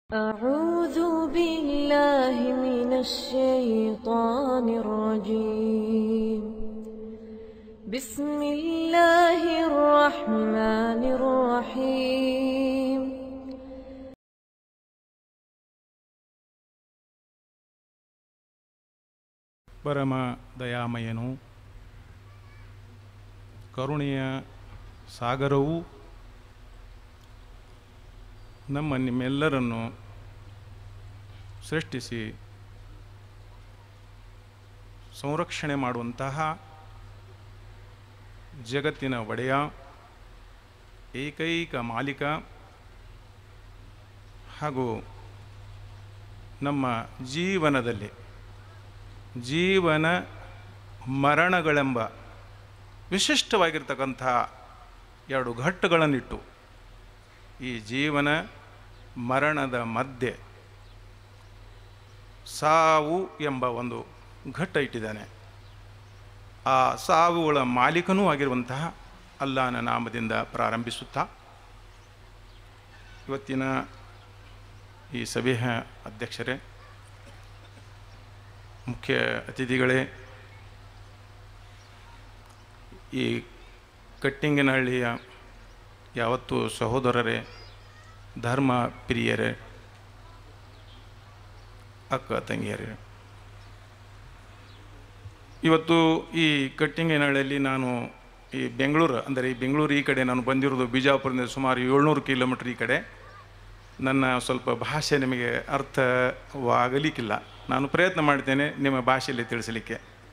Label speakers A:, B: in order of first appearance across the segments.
A: أعوذ بالله من الشيطان الرجيم بسم الله الرحمن الرحيم
B: ಪರಮ ದಯಾಮಯನು ಕರುಣೆಯ ಸಾಗರವೂ ನಮ್ಮ ನಿಮ್ಮೆಲ್ಲರನ್ನು ಸೃಷ್ಟಿಸಿ ಸಂರಕ್ಷಣೆ ಮಾಡುವಂತಹ ಜಗತ್ತಿನ ಒಡೆಯ ಏಕೈಕ ಮಾಲೀಕ ಹಾಗೂ ನಮ್ಮ ಜೀವನದಲ್ಲಿ ಜೀವನ ಮರಣಗಳೆಂಬ ವಿಶಿಷ್ಟವಾಗಿರ್ತಕ್ಕಂಥ ಎರಡು ಘಟ್ಟಗಳನ್ನಿಟ್ಟು ಈ ಜೀವನ ಮರಣದ ಮಧ್ಯೆ ಸಾವು ಎಂಬ ಒಂದು ಘಟ್ಟ ಇಟ್ಟಿದ್ದಾನೆ ಆ ಸಾವುಗಳ ಮಾಲೀಕನೂ ಆಗಿರುವಂತಹ ಅಲ್ಲಾನ ನಾಮದಿಂದ ಪ್ರಾರಂಭಿಸುತ್ತಾ ಇವತ್ತಿನ ಈ ಸಭೆಯ ಅಧ್ಯಕ್ಷರೇ ಮುಖ್ಯ ಅತಿಥಿಗಳೇ ಈ ಕಟ್ಟಿಂಗನಹಳ್ಳಿಯ ಯಾವತ್ತು ಸಹೋದರರೇ ಧರ್ಮ ಪ್ರಿಯರೇ ಅಕ್ಕ ತಂಗಿಯರೇ ಇವತ್ತು ಈ ಕಟ್ಟಿಂಗನಹಳ್ಳಿಯಲ್ಲಿ ನಾನು ಈ ಬೆಂಗಳೂರು ಅಂದರೆ ಈ ಬೆಂಗಳೂರು ಈ ಕಡೆ ನಾನು ಬಂದಿರೋದು ಬಿಜಾಪುರದಿಂದ ಸುಮಾರು ಏಳ್ನೂರು ಕಿಲೋಮೀಟ್ರ್ ಈ ಕಡೆ ನನ್ನ ಸ್ವಲ್ಪ ಭಾಷೆ ನಿಮಗೆ ಅರ್ಥವಾಗಲಿಕ್ಕಿಲ್ಲ ನಾನು ಪ್ರಯತ್ನ ಮಾಡ್ತೇನೆ ನಿಮ್ಮ ಭಾಷೆಯಲ್ಲಿ ತಿಳಿಸಲಿಕ್ಕೆ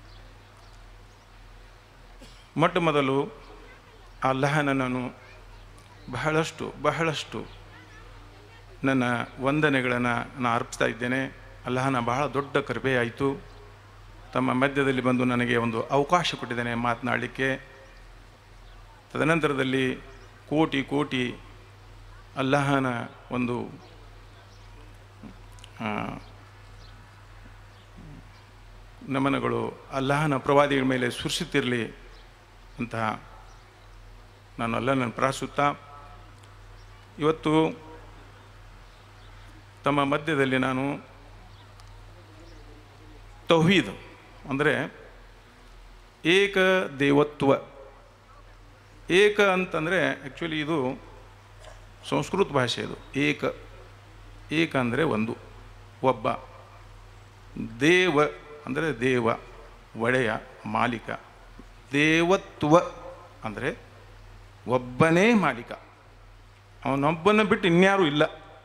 B: ಮೊಟ್ಟ ಮೊದಲು ಅಲ್ಲಾಹನನ್ನು ಬಹಳಷ್ಟು ಬಹಳಷ್ಟು ನನ್ನ ವಂದನೆಗಳನ್ನು ನಾನು ಅರ್ಪಿಸ್ತಾ ಇದ್ದೇನೆ ಅಲ್ಲಾಹನ ಬಹಳ ದೊಡ್ಡ ಕೃಪೆ ಆಯಿತು ತಮ್ಮ ಮಧ್ಯದಲ್ಲಿ ಬಂದು ನನಗೆ ಒಂದು ಅವಕಾಶ ಕೊಟ್ಟಿದ್ದೇನೆ ಮಾತನಾಡಲಿಕ್ಕೆ ತದನಂತರದಲ್ಲಿ ಕೋಟಿ ಕೋಟಿ ಅಲ್ಲಾಹನ ಒಂದು ಆ, ನಮನಗಳು ಅಲ್ಲಾಹನ ಪ್ರವಾದಿಗಳ ಮೇಲೆ ಸುರಿಸುತ್ತಿರಲಿ ಅಂತ ನಾನು ಅಲ್ಲನ ಪ್ರಾರ್ಥಿಸುತ್ತಾ ಇವತ್ತು ತಮ್ಮ ಮಧ್ಯದಲ್ಲಿ ನಾನು ತೌಹೀದ್ ಅಂದರೆ ಏಕ ದೇವತ್ವ ಏಕ ಅಂತಂದರೆ ಆ್ಯಕ್ಚುಲಿ ಇದು ಸಂಸ್ಕೃತ ಭಾಷೆ ಇದು ಏಕ ಏಕ ಅಂದರೆ ಒಂದು ಒಬ್ಬ ದೇವ ಅಂದರೆ ದೇವ ಒಡೆಯ ಮಾಲೀಕ ದೇವತ್ವ ಅಂದರೆ ಒಬ್ಬನೇ ಮಾಲೀಕ ಅವನೊಬ್ಬನ ಬಿಟ್ಟು ಇನ್ಯಾರೂ ಇಲ್ಲ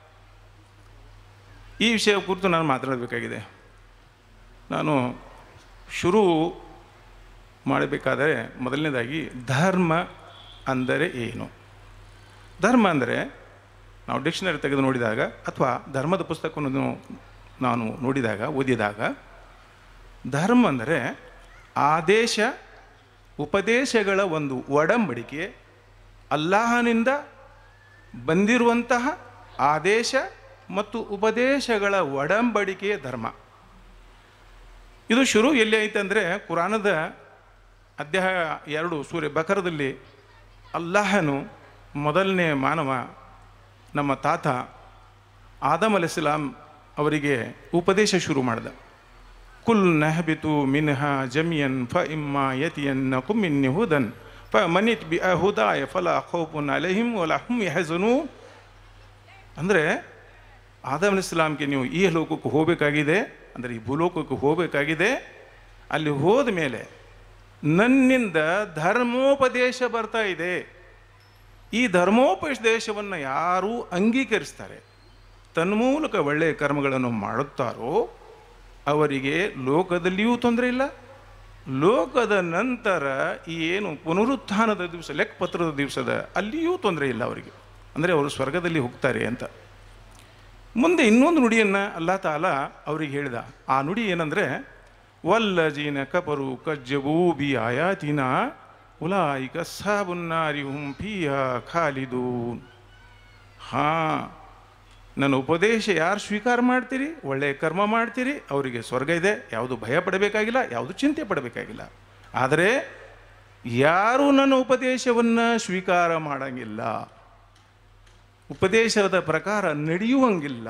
B: ಈ ವಿಷಯ ಕುರಿತು ನಾನು ಮಾತಾಡಬೇಕಾಗಿದೆ ನಾನು ಶುರು ಮಾಡಬೇಕಾದರೆ ಮೊದಲನೇದಾಗಿ ಧರ್ಮ ಅಂದರೆ ಏನು ಧರ್ಮ ಅಂದರೆ ನಾವು ಡಿಕ್ಷನರಿ ತೆಗೆದು ನೋಡಿದಾಗ ಅಥವಾ ಧರ್ಮದ ಪುಸ್ತಕವನ್ನು ನಾನು ನೋಡಿದಾಗ ಓದಿದಾಗ ಧರ್ಮ ಅಂದರೆ ಆದೇಶ ಉಪದೇಶಗಳ ಒಂದು ಒಡಂಬಡಿಕೆ ಅಲ್ಲಾಹನಿಂದ ಬಂದಿರುವಂತಹ ಆದೇಶ ಮತ್ತು ಉಪದೇಶಗಳ ಒಡಂಬಡಿಕೆಯ ಧರ್ಮ ಇದು ಶುರು ಎಲ್ಲಿ ಐತೆ ಅಂದರೆ ಕುರಾನದ ಅಧ್ಯಾಯ ಎರಡು ಸೂರ್ಯ ಬಕರದಲ್ಲಿ ಅಲ್ಲಾಹನು ಮೊದಲನೇ ಮಾನವ ನಮ್ಮ ತಾತ ಆದಮ್ ಅಲಿಸ್ಲಾಂ ಅವರಿಗೆ ಉಪದೇಶ ಶುರು ಮಾಡಿದ ಕುಲ್ ನಹಬಿತು ಮಿನ್ಹ ಜಮಿಯನ್ ಫ ಇಮ್ಮ ಯತಿಯನ್ನ ಕುಮ್ಮಿನ್ ಹುದನ್ ಫ ಮನಿತ್ ಬಿ ಹುದಾಯ ಫಲ ಖೌಫುನ್ ಅಲಹಿಂ ವಲ ಹುಮ್ ಯಹಜನು ಅಂದರೆ ಆದಮ್ ಅಲಿಸ್ಲಾಂಗೆ ನೀವು ಈ ಲೋಕಕ್ಕೆ ಹೋಗಬೇಕಾಗಿದೆ ಅಂದರೆ ಈ ಭೂಲೋಕಕ್ಕೆ ಹೋಗಬೇಕಾಗಿದೆ ಅಲ್ಲಿ ಹೋದ ಮೇಲೆ ನನ್ನಿಂದ ಧರ್ಮೋಪದೇಶ ಬರ್ತಾ ಇದೆ ಈ ಧರ್ಮೋಪದೇಶವನ್ನು ಯಾರು ಅಂಗೀಕರಿಸ್ತಾರೆ ತನ್ಮೂಲಕ ಒಳ್ಳೆಯ ಕರ್ಮಗಳನ್ನು ಮಾಡುತ್ತಾರೋ ಅವರಿಗೆ ಲೋಕದಲ್ಲಿಯೂ ತೊಂದರೆ ಇಲ್ಲ ಲೋಕದ ನಂತರ ಈ ಏನು ಪುನರುತ್ಥಾನದ ದಿವಸ ಲೆಕ್ಕಪತ್ರದ ದಿವಸದ ಅಲ್ಲಿಯೂ ತೊಂದರೆ ಇಲ್ಲ ಅವರಿಗೆ ಅಂದರೆ ಅವರು ಸ್ವರ್ಗದಲ್ಲಿ ಹೋಗ್ತಾರೆ ಅಂತ ಮುಂದೆ ಇನ್ನೊಂದು ನುಡಿಯನ್ನು ಅಲ್ಲಾ ತಾಲ ಅವರಿಗೆ ಹೇಳಿದ ಆ ನುಡಿ ಏನಂದರೆ ವಲ್ಲಜೀನ ಕಪರು ಕಜ್ಜಬೂ ಬಿ ಆಯಾತಿನ ಉಲಾಯಿಕ ಸಾಬುನ್ನಾರಿ ಹುಂ ಫಿಯ ಖಾಲಿದೂನ್ ಹಾಂ ನನ್ನ ಉಪದೇಶ ಯಾರು ಸ್ವೀಕಾರ ಮಾಡ್ತೀರಿ ಒಳ್ಳೆಯ ಕರ್ಮ ಮಾಡ್ತೀರಿ ಅವರಿಗೆ ಸ್ವರ್ಗ ಇದೆ ಯಾವುದು ಭಯ ಪಡಬೇಕಾಗಿಲ್ಲ ಯಾವುದು ಚಿಂತೆ ಪಡಬೇಕಾಗಿಲ್ಲ ಆದರೆ ಯಾರು ನನ್ನ ಉಪದೇಶವನ್ನು ಸ್ವೀಕಾರ ಮಾಡಂಗಿಲ್ಲ ಉಪದೇಶದ ಪ್ರಕಾರ ನಡೆಯುವಂಗಿಲ್ಲ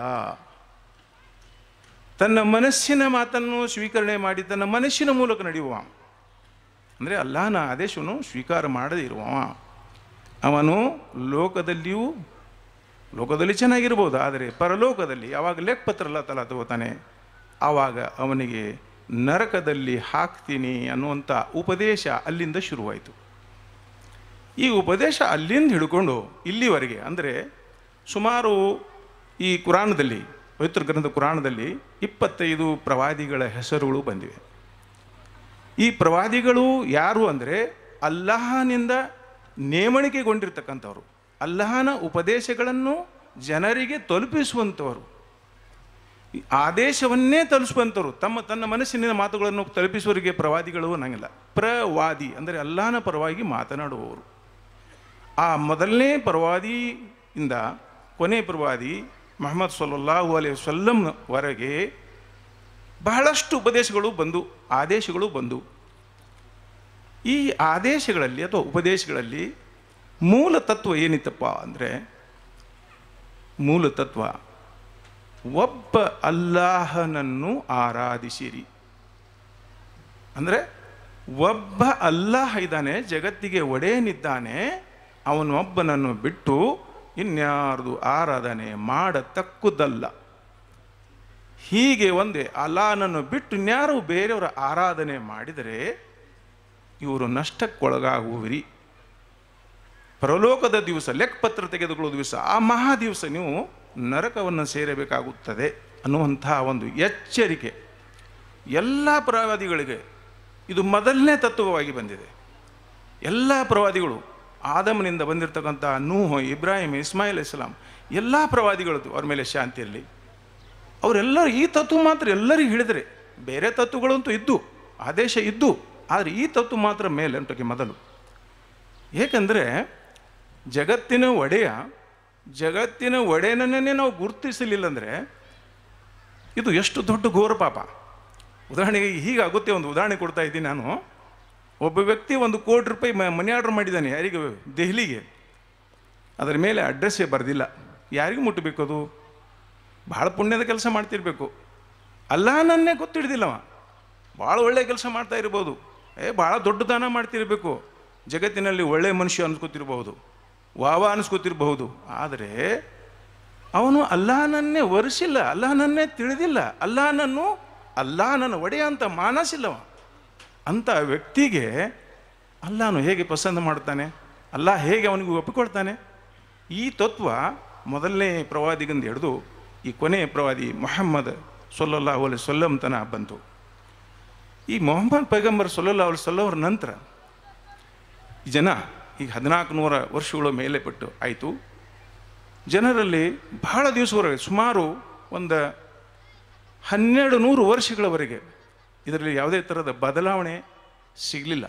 B: ತನ್ನ ಮನಸ್ಸಿನ ಮಾತನ್ನು ಸ್ವೀಕರಣೆ ಮಾಡಿ ತನ್ನ ಮನಸ್ಸಿನ ಮೂಲಕ ನಡೆಯುವ ಅಂದರೆ ಅಲ್ಲಾಹನ ಆದೇಶವನ್ನು ಸ್ವೀಕಾರ ಮಾಡದೇ ಇರುವವ ಅವನು ಲೋಕದಲ್ಲಿಯೂ ಲೋಕದಲ್ಲಿ ಚೆನ್ನಾಗಿರ್ಬೋದು ಆದರೆ ಪರಲೋಕದಲ್ಲಿ ಯಾವಾಗ ಲೆಕ್ಕಪತ್ರ ಎಲ್ಲ ತಲ ತಗೋತಾನೆ ಆವಾಗ ಅವನಿಗೆ ನರಕದಲ್ಲಿ ಹಾಕ್ತೀನಿ ಅನ್ನುವಂಥ ಉಪದೇಶ ಅಲ್ಲಿಂದ ಶುರುವಾಯಿತು ಈ ಉಪದೇಶ ಅಲ್ಲಿಂದ ಹಿಡ್ಕೊಂಡು ಇಲ್ಲಿವರೆಗೆ ಅಂದರೆ ಸುಮಾರು ಈ ಕುರಾಣದಲ್ಲಿ ಪವಿತ್ರ ಗ್ರಂಥ ಕುರಾಣದಲ್ಲಿ ಇಪ್ಪತ್ತೈದು ಪ್ರವಾದಿಗಳ ಹೆಸರುಗಳು ಬಂದಿವೆ ಈ ಪ್ರವಾದಿಗಳು ಯಾರು ಅಂದರೆ ಅಲ್ಲಾಹನಿಂದ ನೇಮಣಿಕೆಗೊಂಡಿರ್ತಕ್ಕಂಥವ್ರು ಅಲ್ಲಾಹನ ಉಪದೇಶಗಳನ್ನು ಜನರಿಗೆ ತಲುಪಿಸುವಂಥವರು ಈ ಆದೇಶವನ್ನೇ ತಲುಪಿಸುವಂಥವ್ರು ತಮ್ಮ ತನ್ನ ಮನಸ್ಸಿನ ಮಾತುಗಳನ್ನು ತಲುಪಿಸುವವರಿಗೆ ಪ್ರವಾದಿಗಳು ಅನ್ನಂಗಿಲ್ಲ ಪ್ರವಾದಿ ಅಂದರೆ ಅಲ್ಲಾಹನ ಪರವಾಗಿ ಮಾತನಾಡುವವರು ಆ ಮೊದಲನೇ ಪ್ರವಾದಿಯಿಂದ ಕೊನೆ ಪ್ರವಾದಿ ಮೊಹಮ್ಮದ್ ಸಲ್ಲಲ್ಲಾಹು ಅಲೈ ವಸಲ್ಲಂವರೆಗೆ ಬಹಳಷ್ಟು ಉಪದೇಶಗಳು ಬಂದು ಆದೇಶಗಳು ಬಂದು ಈ ಆದೇಶಗಳಲ್ಲಿ ಅಥವಾ ಉಪದೇಶಗಳಲ್ಲಿ ಮೂಲ ತತ್ವ ಏನಿತ್ತಪ್ಪ ಅಂದರೆ ಮೂಲ ತತ್ವ ಒಬ್ಬ ಅಲ್ಲಾಹನನ್ನು ಆರಾಧಿಸಿರಿ ಅಂದರೆ ಒಬ್ಬ ಅಲ್ಲಾಹ ಇದ್ದಾನೆ ಜಗತ್ತಿಗೆ ಒಡೆಯನಿದ್ದಾನೆ ಅವನೊಬ್ಬನನ್ನು ಬಿಟ್ಟು ಇನ್ಯಾರ್ದು ಆರಾಧನೆ ಮಾಡತಕ್ಕುದಲ್ಲ ಹೀಗೆ ಒಂದೇ ಅಲ್ಲಾಹನನ್ನು ಬಿಟ್ಟು ಇನ್ಯಾರು ಬೇರೆಯವರ ಆರಾಧನೆ ಮಾಡಿದರೆ ಇವರು ನಷ್ಟಕ್ಕೊಳಗಾಗುವಿರಿ ಪರಲೋಕದ ದಿವಸ ಲೆಕ್ಕಪತ್ರ ತೆಗೆದುಕೊಳ್ಳುವ ದಿವಸ ಆ ಮಹಾ ದಿವಸ ನೀವು ನರಕವನ್ನು ಸೇರಬೇಕಾಗುತ್ತದೆ ಅನ್ನುವಂಥ ಒಂದು ಎಚ್ಚರಿಕೆ ಎಲ್ಲ ಪ್ರವಾದಿಗಳಿಗೆ ಇದು ಮೊದಲನೇ ತತ್ವವಾಗಿ ಬಂದಿದೆ ಎಲ್ಲ ಪ್ರವಾದಿಗಳು ಆದಮನಿಂದ ಬಂದಿರತಕ್ಕಂಥ ನೂಹ್ ಇಬ್ರಾಹಿಂ ಇಸ್ಮಾಯಿಲ್ ಇಸ್ಲಾಂ ಎಲ್ಲ ಪ್ರವಾದಿಗಳದ್ದು ಅವ್ರ ಮೇಲೆ ಶಾಂತಿ ಇರಲಿ ಅವರೆಲ್ಲರೂ ಈ ತತ್ವ ಮಾತ್ರ ಎಲ್ಲರಿಗೂ ಹೇಳಿದರೆ ಬೇರೆ ತತ್ವಗಳಂತೂ ಇದ್ದು ಆದೇಶ ಇದ್ದು ಆದರೆ ಈ ತತ್ವ ಮಾತ್ರ ಮೇಲೆ ಉಂಟಕ್ಕೆ ಮೊದಲು ಏಕೆಂದರೆ ಜಗತ್ತಿನ ಒಡೆಯ ಜಗತ್ತಿನ ಒಡೆಯನನ್ನೇ ನಾವು ಗುರುತಿಸಲಿಲ್ಲ ಅಂದರೆ ಇದು ಎಷ್ಟು ದೊಡ್ಡ ಘೋರ ಪಾಪ ಉದಾಹರಣೆಗೆ ಹೀಗಾಗುತ್ತೆ ಒಂದು ಉದಾಹರಣೆ ಕೊಡ್ತಾ ಇದ್ದೀನಿ ನಾನು ಒಬ್ಬ ವ್ಯಕ್ತಿ ಒಂದು ಕೋಟಿ ರೂಪಾಯಿ ಮ- ಮನಿ ಆರ್ಡರ್ ಮಾಡಿದ್ದಾನೆ ಯಾರಿಗೆ ದೆಹಲಿಗೆ ಅದರ ಮೇಲೆ ಅಡ್ರೆಸ್ಸೇ ಬರೆದಿಲ್ಲ ಯಾರಿಗೂ ಮುಟ್ಟಬೇಕು ಅದು ಭಾಳ ಪುಣ್ಯದ ಕೆಲಸ ಮಾಡ್ತಿರ್ಬೇಕು ಅಲ್ಲಾಹನನ್ನೇ ಗೊತ್ತಿಡ್ದಿಲ್ಲವ ಭಾಳ ಒಳ್ಳೆಯ ಕೆಲಸ ಮಾಡ್ತಾ ಇರ್ಬೋದು ಏ ಭಾಳ ದೊಡ್ಡ ದಾನ ಮಾಡ್ತಿರ್ಬೇಕು ಜಗತ್ತಿನಲ್ಲಿ ಒಳ್ಳೆಯ ಮನುಷ್ಯ ಅನ್ಸ್ಕೊತಿರ್ಬಹುದು ವಾವ ಅನ್ಸ್ಕೊತಿರ್ಬಹುದು ಆದರೆ ಅವನು ಅಲ್ಲಾಹನನ್ನೇ ಒರೆಸಿಲ್ಲ ಅಲ್ಲಾಹನನ್ನೇ ತಿಳಿದಿಲ್ಲ ಅಲ್ಲಾಹನನ್ನು ಅಲ್ಲಾಹನನ್ನು ಒಡೆಯ ಅಂತ ಮಾನಸಿಲ್ಲವ ಅಂಥ ವ್ಯಕ್ತಿಗೆ ಅಲ್ಲಾಹನು ಹೇಗೆ ಪಸಂದ ಮಾಡ್ತಾನೆ ಅಲ್ಲಾಹ ಹೇಗೆ ಅವನಿಗೆ ಒಪ್ಪಿಕೊಳ್ತಾನೆ ಈ ತತ್ವ ಮೊದಲನೇ ಪ್ರವಾದಿಗಿಂದ ಹಿಡಿದು ಈ ಕೊನೆಯ ಪ್ರವಾದಿ ಮೊಹಮ್ಮದ್ ಸೊಲ್ಲಲ್ಲಾಹು ಅಲೈ ಸೊಲ್ಲಂ ತನ ಬಂತು ಈ ಮೊಹಮ್ಮದ್ ಪೈಗಂಬರ್ ಸೊಲ್ಲಲ್ಲಾಹು ಅಲೈ ಸೊಲ್ಲವ್ರ ನಂತರ ಈ ಜನ ಈಗ ಹದಿನಾಲ್ಕು ನೂರ ವರ್ಷಗಳ ಮೇಲೆ ಪಟ್ಟು ಆಯಿತು ಜನರಲ್ಲಿ ಬಹಳ ದಿವಸವರೆಗೆ ಸುಮಾರು ಒಂದು ಹನ್ನೆರಡು ನೂರು ವರ್ಷಗಳವರೆಗೆ ಇದರಲ್ಲಿ ಯಾವುದೇ ಥರದ ಬದಲಾವಣೆ ಸಿಗಲಿಲ್ಲ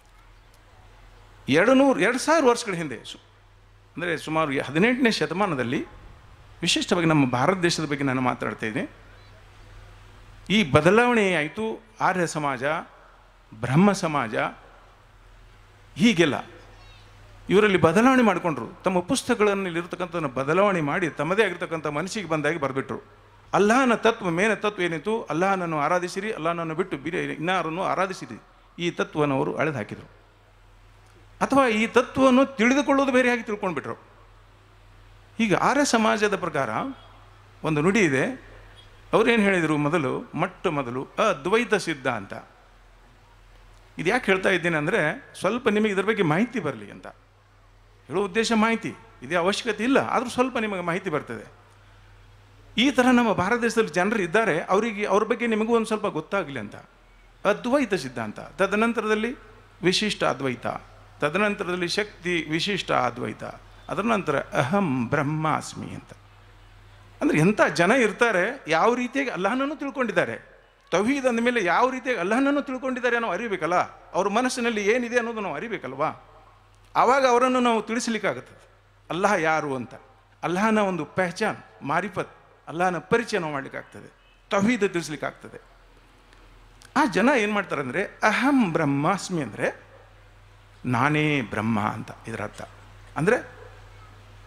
B: ಎರಡು ನೂರು ಎರಡು ಸಾವಿರ ವರ್ಷಗಳ ಹಿಂದೆ ಸು ಅಂದರೆ ಸುಮಾರು ಹದಿನೆಂಟನೇ ಶತಮಾನದಲ್ಲಿ ವಿಶಿಷ್ಟವಾಗಿ ನಮ್ಮ ಭಾರತ ದೇಶದ ಬಗ್ಗೆ ನಾನು ಮಾತಾಡ್ತಾ ಇದ್ದೀನಿ ಈ ಬದಲಾವಣೆ ಆಯಿತು ಆರ್ಯ ಸಮಾಜ ಬ್ರಹ್ಮ ಸಮಾಜ ಹೀಗೆಲ್ಲ ಇವರಲ್ಲಿ ಬದಲಾವಣೆ ಮಾಡಿಕೊಂಡ್ರು ತಮ್ಮ ಪುಸ್ತಕಗಳಲ್ಲಿ ಇರತಕ್ಕಂಥ ಬದಲಾವಣೆ ಮಾಡಿ ತಮ್ಮದೇ ಆಗಿರ್ತಕ್ಕಂಥ ಮನಸ್ಸಿಗೆ ಬಂದಾಗಿ ಬರೆದ್ಬಿಟ್ರು ಅಲ್ಲಾಹನ ತತ್ವ ಮೇನ ತತ್ವ ಏನಿತ್ತು ಅಲ್ಲಾಹನನ್ನು ಆರಾಧಿಸಿರಿ ಅಲ್ಲಾಹನನ್ನು ಬಿಟ್ಟು ಬೇರೆ ಇನ್ನಾರನ್ನು ಆರಾಧಿಸಿರಿ ಈ ತತ್ವವನ್ನು ಅವರು ಅಳೆದು ಹಾಕಿದರು ಅಥವಾ ಈ ತತ್ವವನ್ನು ತಿಳಿದುಕೊಳ್ಳೋದು ಬೇರೆಯಾಗಿ ತಿಳ್ಕೊಂಡ್ಬಿಟ್ರು ಈಗ ಆರ್ಯ ಸಮಾಜದ ಪ್ರಕಾರ ಒಂದು ನುಡಿ ಇದೆ ಅವ್ರೇನು ಹೇಳಿದರು ಮೊದಲು ಮೊಟ್ಟ ಮೊದಲು ಅದ್ವೈತ ಸಿದ್ಧಾಂತ ಇದು ಯಾಕೆ ಹೇಳ್ತಾ ಇದ್ದೀನಿ ಅಂದರೆ ಸ್ವಲ್ಪ ನಿಮಗೆ ಇದ್ರ ಬಗ್ಗೆ ಮಾಹಿತಿ ಬರಲಿ ಅಂತ ಹೇಳೋ ಉದ್ದೇಶ ಮಾಹಿತಿ ಇದೇ ಅವಶ್ಯಕತೆ ಇಲ್ಲ ಆದರೂ ಸ್ವಲ್ಪ ನಿಮಗೆ ಮಾಹಿತಿ ಬರ್ತದೆ ಈ ಥರ ನಮ್ಮ ಭಾರತ ದೇಶದಲ್ಲಿ ಜನರು ಇದ್ದಾರೆ ಅವರಿಗೆ ಅವ್ರ ಬಗ್ಗೆ ನಿಮಗೂ ಒಂದು ಸ್ವಲ್ಪ ಗೊತ್ತಾಗಲಿ ಅಂತ ಅದ್ವೈತ ಸಿದ್ಧಾಂತ ತದನಂತರದಲ್ಲಿ ವಿಶಿಷ್ಟ ಅದ್ವೈತ ತದನಂತರದಲ್ಲಿ ಶಕ್ತಿ ವಿಶಿಷ್ಟ ಅದ್ವೈತ ಅದರ ನಂತರ ಅಹಂ ಬ್ರಹ್ಮಾಸ್ಮಿ ಅಂತ ಅಂದರೆ ಎಂಥ ಜನ ಇರ್ತಾರೆ ಯಾವ ರೀತಿಯಾಗಿ ಅಲ್ಲಾಹನನ್ನು ತಿಳ್ಕೊಂಡಿದ್ದಾರೆ ತೌಹೀದ್ ಅಂದಮೇಲೆ ಯಾವ ರೀತಿಯಾಗಿ ಅಲ್ಲಾಹನನ್ನು ತಿಳ್ಕೊಂಡಿದ್ದಾರೆ ನಾವು ಅರಿಬೇಕಲ್ಲ ಅವ್ರ ಮನಸ್ಸಿನಲ್ಲಿ ಏನಿದೆ ಅನ್ನೋದು ನಾವು ಅರಿಬೇಕಲ್ವಾ ಆವಾಗ ಅವರನ್ನು ನಾವು ತಿಳಿಸ್ಲಿಕ್ಕಾಗುತ್ತದೆ ಅಲ್ಲಾಹ ಯಾರು ಅಂತ ಅಲ್ಲಾಹನ ಒಂದು ಪಹಚಾನ್ ಮಾರಿಫತ್ ಅಲ್ಲಾಹನ ಪರಿಚಯ ನಾವು ಮಾಡ್ಲಿಕ್ಕಾಗ್ತದೆ ತೌಹೀದ್ ತಿಳಿಸ್ಲಿಕ್ಕಾಗ್ತದೆ ಆ ಜನ ಏನು ಮಾಡ್ತಾರೆ ಅಂದರೆ ಅಹಂ ಬ್ರಹ್ಮಾಸ್ಮಿ ಅಂದರೆ ನಾನೇ ಬ್ರಹ್ಮ ಅಂತ ಇದರ ಅರ್ಥ ಅಂದರೆ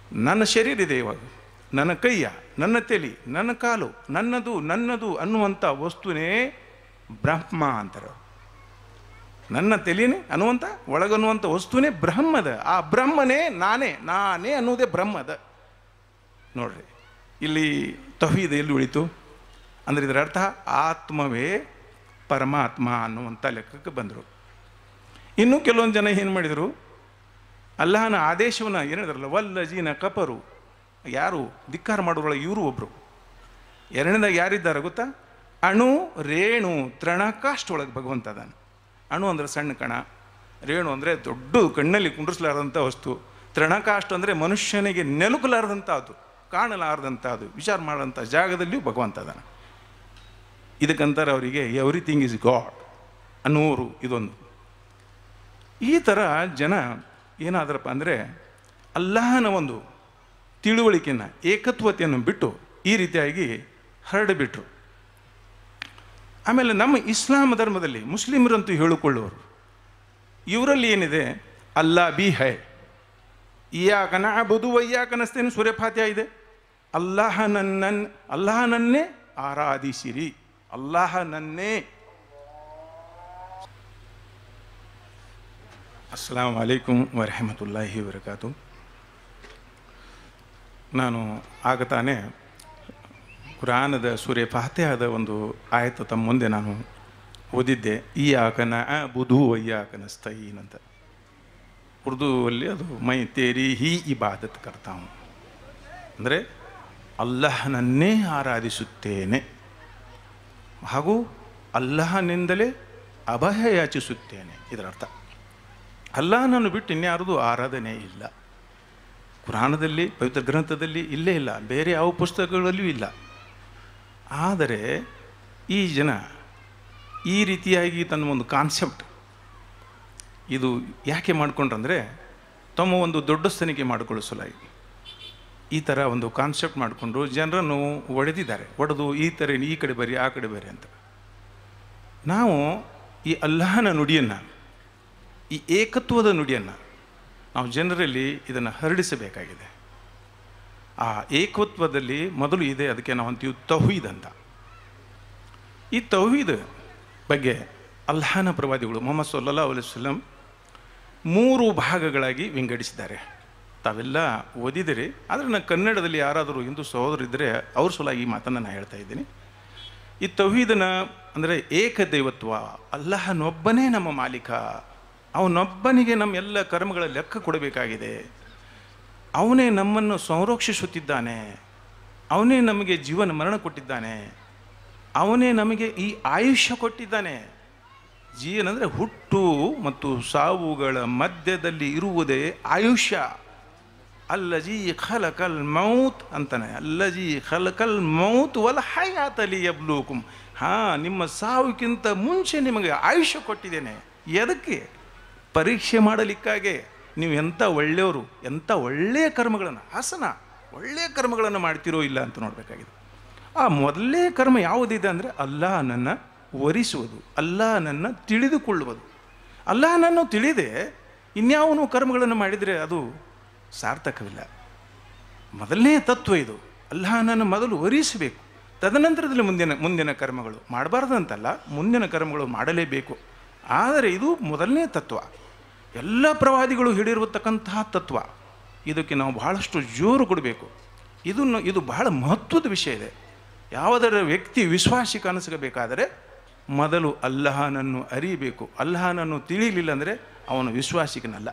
B: ನನ್ನ ಶರೀರ ಇದೆ ಇವಾಗ ನನ್ನ ಕೈಯ ನನ್ನ ತಲೆ ನನ್ನ ಕಾಲು ನನ್ನದು ನನ್ನದು ಅನ್ನುವಂಥ ವಸ್ತುನೇ ಬ್ರಹ್ಮ ಅಂತಾರೆ ನನ್ನ ತಲೆನೇ ಅನ್ನುವಂಥ ಒಳಗನ್ನುವಂಥ ವಸ್ತುನೇ ಬ್ರಹ್ಮದ ಆ ಬ್ರಹ್ಮನೇ ನಾನೇ ನಾನೇ ಅನ್ನೋದೇ ಬ್ರಹ್ಮದ ನೋಡ್ರಿ ಇಲ್ಲಿ ತಹೀದ್ ಎಲ್ಲಿ ಉಳಿತು ಅಂದರೆ ಇದರ ಅರ್ಥ ಆತ್ಮವೇ ಪರಮಾತ್ಮ ಅನ್ನುವಂಥ ಲೆಕ್ಕಕ್ಕೆ ಬಂದರು ಇನ್ನು ಕೆಲವೊಂದು ಜನ ಏನು ಮಾಡಿದರು ಅಲ್ಲಾಹನ ಆದೇಶವನ್ನು ಏನು ಹೇಳಿದ್ರಲ್ಲ ವಲ್ಲಜೀನ ಕಪರು ಯಾರು ಧಿಕ್ಕಾರ ಮಾಡೋದ್ರೊಳಗೆ ಇವರು ಒಬ್ಬರು ಎರಡನೇದಾಗ ಯಾರಿದ್ದಾರೆ ಗೊತ್ತಾ ಅಣು ರೇಣು ತೃಣಕಾಷ್ಟೊಳಗೆ ಭಗವಂತ ಅದಾನ ಅಣು ಅಂದರೆ ಸಣ್ಣ ಕಣ ರೇಣು ಅಂದರೆ ದೊಡ್ಡ ಕಣ್ಣಲ್ಲಿ ಕುಂಡ್ರಿಸಲಾರದಂಥ ವಸ್ತು ತೃಣಕಾಷ್ಟ ಅಂದರೆ ಮನುಷ್ಯನಿಗೆ ನೆಲುಕಲಾರದಂಥದ್ದು ಕಾಣಲಾರದಂಥದ್ದು ವಿಚಾರ ಮಾಡೋಂಥ ಜಾಗದಲ್ಲಿಯೂ ಭಗವಂತ ಅದಾನ ಇದಕ್ಕಂತಾರೆ ಅವರಿಗೆ ಎವ್ರಿಥಿಂಗ್ ಇಸ್ ಗಾಡ್ ಅನ್ನೋರು ಇದೊಂದು ಈ ಥರ ಜನ ಏನಾದ್ರಪ್ಪ ಅಂದರೆ ಅಲ್ಲಾಹನ ಒಂದು ತಿಳುವಳಿಕೆಯನ್ನು ಏಕತ್ವತೆಯನ್ನು ಬಿಟ್ಟು ಈ ರೀತಿಯಾಗಿ ಹರಡಿಬಿಟ್ರು ಆಮೇಲೆ ನಮ್ಮ ಇಸ್ಲಾಂ ಧರ್ಮದಲ್ಲಿ ಮುಸ್ಲಿಮರಂತೂ ಹೇಳಿಕೊಳ್ಳುವರು ಇವರಲ್ಲಿ ಏನಿದೆ ಅಲ್ಲಾ ಬಿ ಹೈ ಇಯಾಕನ ಬುದು ವಯ್ಯಾಕನಸ್ತೇನು ಸೂರ್ಯಫಾತ್ಯ ಇದೆ ಅಲ್ಲಾಹನನ್ನ ಅಲ್ಲಾಹನನ್ನೇ ಆರಾಧಿಸಿರಿ ಅಲ್ಲಾಹನನ್ನೇ ಅಸ್ಸಲಾಂ ವಲೈಕುಂ ವರಹಮತುಲ್ಲಾಹಿ ವರಕಾತು ನಾನು ಆಗ ತಾನೇ ಕುರಾನದ ಸೂರ್ಯ ಫಾತೆಯಾದ ಒಂದು ಆಯತ ತಮ್ಮ ಮುಂದೆ ನಾನು ಓದಿದ್ದೆ ಈ ಆಕನ ಆ ಬುಧು ಅಯ್ಯಾಕನ ಸ್ಥೈನ್ ಅಂತ ಉರ್ದುವಲ್ಲಿ ಅದು ಮೈ ತೇರಿ ಹಿ ಇಬಾದತ್ ಕರ್ತಾವು ಅಂದರೆ ಅಲ್ಲಹನನ್ನೇ ಆರಾಧಿಸುತ್ತೇನೆ ಹಾಗೂ ಅಲ್ಲಹನಿಂದಲೇ ಅಭಯ ಯಾಚಿಸುತ್ತೇನೆ ಇದರ ಅರ್ಥ ಅಲ್ಲಾಹನನ್ನು ಬಿಟ್ಟು ಇನ್ಯಾರದು ಆರಾಧನೆ ಇಲ್ಲ ಕುರಾನದಲ್ಲಿ ಪವಿತ್ರ ಗ್ರಂಥದಲ್ಲಿ ಇಲ್ಲೇ ಇಲ್ಲ ಬೇರೆ ಯಾವ ಪುಸ್ತಕಗಳಲ್ಲಿಯೂ ಇಲ್ಲ ಆದರೆ ಈ ಜನ ಈ ರೀತಿಯಾಗಿ ತನ್ನ ಒಂದು ಕಾನ್ಸೆಪ್ಟ್ ಇದು ಯಾಕೆ ಮಾಡಿಕೊಂಡ್ರಂದರೆ ತಮ್ಮ ಒಂದು ದೊಡ್ಡ ಸ್ಥನಿಕೆ ಮಾಡಿಕೊಳ್ಳಿಸಲಾಗಿ ಈ ಥರ ಒಂದು ಕಾನ್ಸೆಪ್ಟ್ ಮಾಡಿಕೊಂಡು ಜನರನ್ನು ಒಡೆದಿದ್ದಾರೆ ಒಡೆದು ಈ ಥರ ಈ ಕಡೆ ಬರಿ ಆ ಕಡೆ ಬರಿ ಅಂತ ನಾವು ಈ ಅಲ್ಲಾಹನ ನುಡಿಯನ್ನು ಈ ಏಕತ್ವದ ನುಡಿಯನ್ನು ನಾವು ಜನರಲ್ಲಿ ಇದನ್ನು ಹರಡಿಸಬೇಕಾಗಿದೆ ಆ ಏಕತ್ವದಲ್ಲಿ ಮೊದಲು ಇದೆ ಅದಕ್ಕೆ ನಾವು ಅಂತೀವಿ ತೌಹೀದ್ ಅಂತ ಈ ತೌಹೀದ್ ಬಗ್ಗೆ ಅಲ್ಲಾಹನ ಪ್ರವಾದಿಗಳು ಮೊಹಮ್ಮದ್ ಸಲ್ಲಾ ಅಲೈವಲ್ಲಂ ಮೂರು ಭಾಗಗಳಾಗಿ ವಿಂಗಡಿಸಿದ್ದಾರೆ ತಾವೆಲ್ಲ ಓದಿದಿರಿ ಆದರೆ ನಾನು ಕನ್ನಡದಲ್ಲಿ ಯಾರಾದರೂ ಹಿಂದೂ ಸಹೋದರಿದ್ದರೆ ಅವ್ರ ಸಲುವಾಗಿ ಈ ಮಾತನ್ನು ನಾನು ಹೇಳ್ತಾ ಇದ್ದೀನಿ ಈ ತೌಹೀದನ ಅಂದರೆ ಏಕದೈವತ್ವ ಅಲ್ಲಾಹನೊಬ್ಬನೇ ನಮ್ಮ ಮಾಲೀಕ ಅವನೊಬ್ಬನಿಗೆ ನಮ್ಮ ಎಲ್ಲ ಕರ್ಮಗಳ ಲೆಕ್ಕ ಕೊಡಬೇಕಾಗಿದೆ ಅವನೇ ನಮ್ಮನ್ನು ಸಂರಕ್ಷಿಸುತ್ತಿದ್ದಾನೆ ಅವನೇ ನಮಗೆ ಜೀವನ ಮರಣ ಕೊಟ್ಟಿದ್ದಾನೆ ಅವನೇ ನಮಗೆ ಈ ಆಯುಷ್ಯ ಕೊಟ್ಟಿದ್ದಾನೆ ಜೀವನ ಅಂದರೆ ಹುಟ್ಟು ಮತ್ತು ಸಾವುಗಳ ಮಧ್ಯದಲ್ಲಿ ಇರುವುದೇ ಆಯುಷ್ಯ ಅಲ್ಲಜಿ ಖಲಕಲ್ ಮೌತ್ ಅಂತಾನೆ ಅಲ್ಲಜಿ ಖಲಕಲ್ ಮೌತ್ ವಲ ಹಯಾತಲಿ ಯಬ್ಲೂಕುಂ ಹಾಂ ನಿಮ್ಮ ಸಾವುಕ್ಕಿಂತ ಮುಂಚೆ ನಿಮಗೆ ಆಯುಷ್ಯ ಕೊಟ್ಟಿದ್ದೇನೆ ಎದಕ್ಕೆ ಪರೀಕ್ಷೆ ಮಾಡಲಿಕ್ಕಾಗೆ ನೀವು ಎಂಥ ಒಳ್ಳೆಯವರು ಎಂಥ ಒಳ್ಳೆಯ ಕರ್ಮಗಳನ್ನು ಹಾಸನ ಒಳ್ಳೆಯ ಕರ್ಮಗಳನ್ನು ಮಾಡ್ತಿರೋ ಇಲ್ಲ ಅಂತ ನೋಡಬೇಕಾಗಿದೆ ಆ ಮೊದಲೇ ಕರ್ಮ ಯಾವುದಿದೆ ಅಂದರೆ ಅಲ್ಲಾಹನನ್ನು ವರಿಸುವುದು ಅಲ್ಲಾಹನನ್ನು ತಿಳಿದುಕೊಳ್ಳುವುದು ಅಲ್ಲಾಹನನ್ನು ತಿಳಿದೆ ಇನ್ಯಾವನು ಕರ್ಮಗಳನ್ನು ಮಾಡಿದರೆ ಅದು ಸಾರ್ಥಕವಿಲ್ಲ ಮೊದಲನೇ ತತ್ವ ಇದು ಅಲ್ಲಾಹನನ್ನು ಮೊದಲು ವರಿಸಬೇಕು ತದನಂತರದಲ್ಲಿ ಮುಂದಿನ ಮುಂದಿನ ಕರ್ಮಗಳು ಮಾಡಬಾರ್ದು ಅಂತಲ್ಲ ಮುಂದಿನ ಕರ್ಮಗಳು ಮಾಡಲೇಬೇಕು ಆದರೆ ಇದು ಮೊದಲನೇ ತತ್ವ ಎಲ್ಲ ಪ್ರವಾದಿಗಳು ಹಿಡಿದಿರತಕ್ಕಂತಹ ತತ್ವ ಇದಕ್ಕೆ ನಾವು ಬಹಳಷ್ಟು ಜೋರು ಕೊಡಬೇಕು ಇದನ್ನು ಇದು ಬಹಳ ಮಹತ್ವದ ವಿಷಯ ಇದೆ ಯಾವುದರ ವ್ಯಕ್ತಿ ವಿಶ್ವಾಸಿ ಕನಸಬೇಕಾದರೆ ಮೊದಲು ಅಲ್ಲಾಹನನ್ನು ಅರಿಯಬೇಕು ಅಲ್ಲಾಹನನ್ನು ತಿಳಿಯಲಿಲ್ಲ ಅಂದರೆ ಅವನು ವಿಶ್ವಾಸಿಕನಲ್ಲ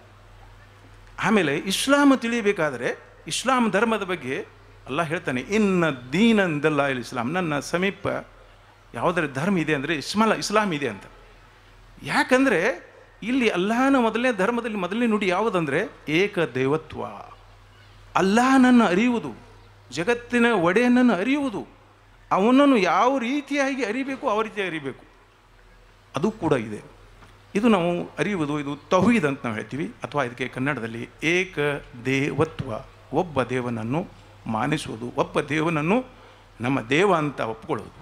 B: ಆಮೇಲೆ ಇಸ್ಲಾಂ ತಿಳಿಯಬೇಕಾದರೆ ಇಸ್ಲಾಂ ಧರ್ಮದ ಬಗ್ಗೆ ಅಲ್ಲ ಹೇಳ್ತಾನೆ ಇನ್ನ ದೀನಂದಲ್ಲ ಇಲ್ಲಿ ಇಸ್ಲಾಂ ನನ್ನ ಸಮೀಪ ಯಾವುದರ ಧರ್ಮ ಇದೆ ಅಂದರೆ ಇಸ್ಮಾಲ ಇಸ್ಲಾಂ ಇದೆ ಅಂತ ಯಾಕಂದರೆ ಇಲ್ಲಿ ಅಲ್ಲಾಹನ ಮೊದಲನೇ ಧರ್ಮದಲ್ಲಿ ಮೊದಲನೇ ನುಡಿ ಯಾವುದಂದರೆ ಏಕ ದೇವತ್ವ ಅಲ್ಲಾಹನನ್ನು ಅರಿಯುವುದು ಜಗತ್ತಿನ ಒಡೆಯನನ್ನು ಅರಿಯುವುದು ಅವನನ್ನು ಯಾವ ರೀತಿಯಾಗಿ ಅರಿಬೇಕು ಆ ರೀತಿ ಅರಿಬೇಕು ಅದು ಕೂಡ ಇದೆ ಇದು ನಾವು ಅರಿಯುವುದು ಇದು ತೌಹೀದ್ ಅಂತ ನಾವು ಹೇಳ್ತೀವಿ ಅಥವಾ ಇದಕ್ಕೆ ಕನ್ನಡದಲ್ಲಿ ಏಕ ದೇವತ್ವ ಒಬ್ಬ ದೇವನನ್ನು ಮಾನಿಸುವುದು ಒಬ್ಬ ದೇವನನ್ನು ನಮ್ಮ ದೇವ ಅಂತ ಒಪ್ಕೊಳ್ಳೋದು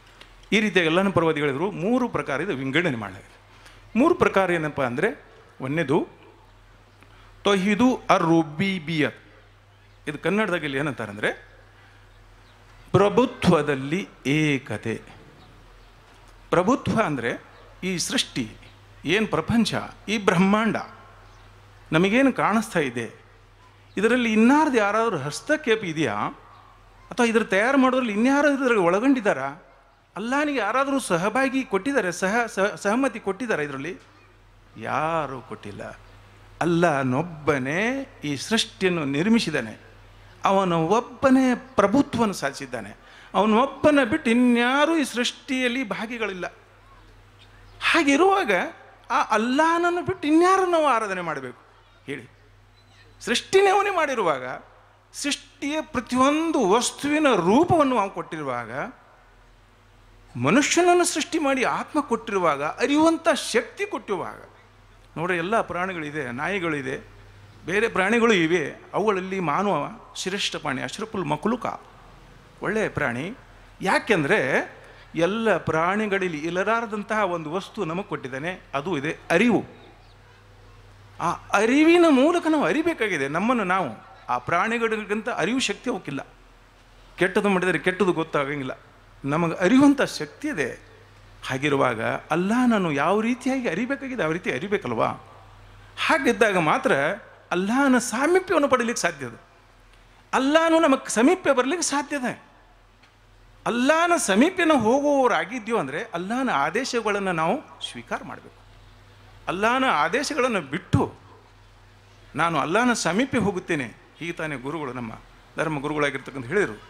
B: ಈ ರೀತಿಯಾಗಿ ಎಲ್ಲನ ಪರ್ವತಿಗಳಿದ್ರು ಮೂರು ಪ್ರಕಾರ ಇದು ವಿಂಗಡಣೆ ಮಾಡಲಾಗಿದೆ ಮೂರು ಪ್ರಕಾರ ಏನಪ್ಪ ಅಂದರೆ ಒಂದನೇದು ತೊಹಿದು ಅರ್ ರುಬಿಬಿಯತ್ ಇದು ಕನ್ನಡದಾಗ ಇಲ್ಲಿ ಏನಂತಾರಂದರೆ ಪ್ರಭುತ್ವದಲ್ಲಿ ಏಕತೆ ಪ್ರಭುತ್ವ ಅಂದರೆ ಈ ಸೃಷ್ಟಿ ಏನು ಪ್ರಪಂಚ ಈ ಬ್ರಹ್ಮಾಂಡ ನಮಗೇನು ಕಾಣಿಸ್ತಾ ಇದೆ ಇದರಲ್ಲಿ ಇನ್ನಾರ್ದು ಯಾರಾದರೂ ಹಸ್ತಕ್ಷೇಪ ಇದೆಯಾ ಅಥವಾ ಇದ್ರ ತಯಾರು ಮಾಡೋದ್ರಲ್ಲಿ ಇನ್ಯಾರು ಇದ್ರಾಗ ಒಳಗೊಂಡಿದ್ದಾರಾ ಅಲ್ಲಾನಿಗೆ ಯಾರಾದರೂ ಸಹಭಾಗಿ ಕೊಟ್ಟಿದ್ದಾರೆ ಸಹ ಸಹ ಸಹಮತಿ ಕೊಟ್ಟಿದ್ದಾರೆ ಇದರಲ್ಲಿ ಯಾರೂ ಕೊಟ್ಟಿಲ್ಲ ಅಲ್ಲನೊಬ್ಬನೇ ಈ ಸೃಷ್ಟಿಯನ್ನು ನಿರ್ಮಿಸಿದ್ದಾನೆ ಅವನ ಒಬ್ಬನೇ ಪ್ರಭುತ್ವವನ್ನು ಸಾಧಿಸಿದ್ದಾನೆ ಅವನೊಬ್ಬನ ಬಿಟ್ಟು ಇನ್ಯಾರೂ ಈ ಸೃಷ್ಟಿಯಲ್ಲಿ ಭಾಗಿಗಳಿಲ್ಲ ಹಾಗಿರುವಾಗ ಆ ಅಲ್ಲಾನನ್ನು ಬಿಟ್ಟು ಇನ್ಯಾರು ನಾವು ಆರಾಧನೆ ಮಾಡಬೇಕು ಹೇಳಿ ಸೃಷ್ಟಿನೇ ಅವನೇ ಮಾಡಿರುವಾಗ ಸೃಷ್ಟಿಯ ಪ್ರತಿಯೊಂದು ವಸ್ತುವಿನ ರೂಪವನ್ನು ಅವನು ಕೊಟ್ಟಿರುವಾಗ ಮನುಷ್ಯನನ್ನು ಸೃಷ್ಟಿ ಮಾಡಿ ಆತ್ಮ ಕೊಟ್ಟಿರುವಾಗ ಅರಿಯುವಂಥ ಶಕ್ತಿ ಕೊಟ್ಟಿರುವಾಗ ನೋಡ್ರಿ ಎಲ್ಲ ಪ್ರಾಣಿಗಳಿದೆ ನಾಯಿಗಳಿದೆ ಬೇರೆ ಪ್ರಾಣಿಗಳು ಇವೆ ಅವುಗಳಲ್ಲಿ ಮಾನವ ಶ್ರೇಷ್ಠ ಪ್ರಾಣಿ ಅಶ್ರಫುಲ್ ಮಕುಲುಕ ಒಳ್ಳೆಯ ಪ್ರಾಣಿ ಯಾಕೆಂದರೆ ಎಲ್ಲ ಪ್ರಾಣಿಗಳಲ್ಲಿ ಇಲ್ಲರಾರದಂತಹ ಒಂದು ವಸ್ತು ನಮಗೆ ಕೊಟ್ಟಿದ್ದಾನೆ ಅದು ಇದೆ ಅರಿವು ಆ ಅರಿವಿನ ಮೂಲಕ ನಾವು ಅರಿಬೇಕಾಗಿದೆ ನಮ್ಮನ್ನು ನಾವು ಆ ಪ್ರಾಣಿಗಳಿಗಿಂತ ಅರಿವು ಶಕ್ತಿ ಅವಕ್ಕಿಲ್ಲ ಕೆಟ್ಟದು ಮಾಡಿದರೆ ಕೆಟ್ಟದು ಗೊತ್ತಾಗಂಗಿಲ್ಲ ನಮಗೆ ಅರಿಯುವಂಥ ಶಕ್ತಿ ಇದೆ ಹಾಗಿರುವಾಗ ಅಲ್ಲ ನಾನು ಯಾವ ರೀತಿಯಾಗಿ ಅರಿಬೇಕಾಗಿದೆ ಯಾವ ರೀತಿ ಅರಿಬೇಕಲ್ವಾ ಹಾಗಿದ್ದಾಗ ಮಾತ್ರ ಅಲ್ಲಾಹನ ಸಾಮೀಪ್ಯವನ್ನು ಪಡೀಲಿಕ್ಕೆ ಸಾಧ್ಯ ಇದೆ ಅಲ್ಲಾನು ನಮಗೆ ಸಮೀಪ ಬರಲಿಕ್ಕೆ ಸಾಧ್ಯ ಇದೆ ಅಲ್ಲಾನ ಸಮೀಪನ ಹೋಗುವವರಾಗಿದ್ದೀವಿ ಅಂದರೆ ಅಲ್ಲಾನ ಆದೇಶಗಳನ್ನು ನಾವು ಸ್ವೀಕಾರ ಮಾಡಬೇಕು ಅಲ್ಲಾನ ಆದೇಶಗಳನ್ನು ಬಿಟ್ಟು ನಾನು ಅಲ್ಲಾನ ಸಮೀಪ ಹೋಗುತ್ತೇನೆ ಹೀಗೆ ತಾನೇ ಗುರುಗಳು ನಮ್ಮ ಧರ್ಮ ಗುರುಗಳಾಗಿರ್ತಕ್ಕಂಥ ಹೇಳಿದರು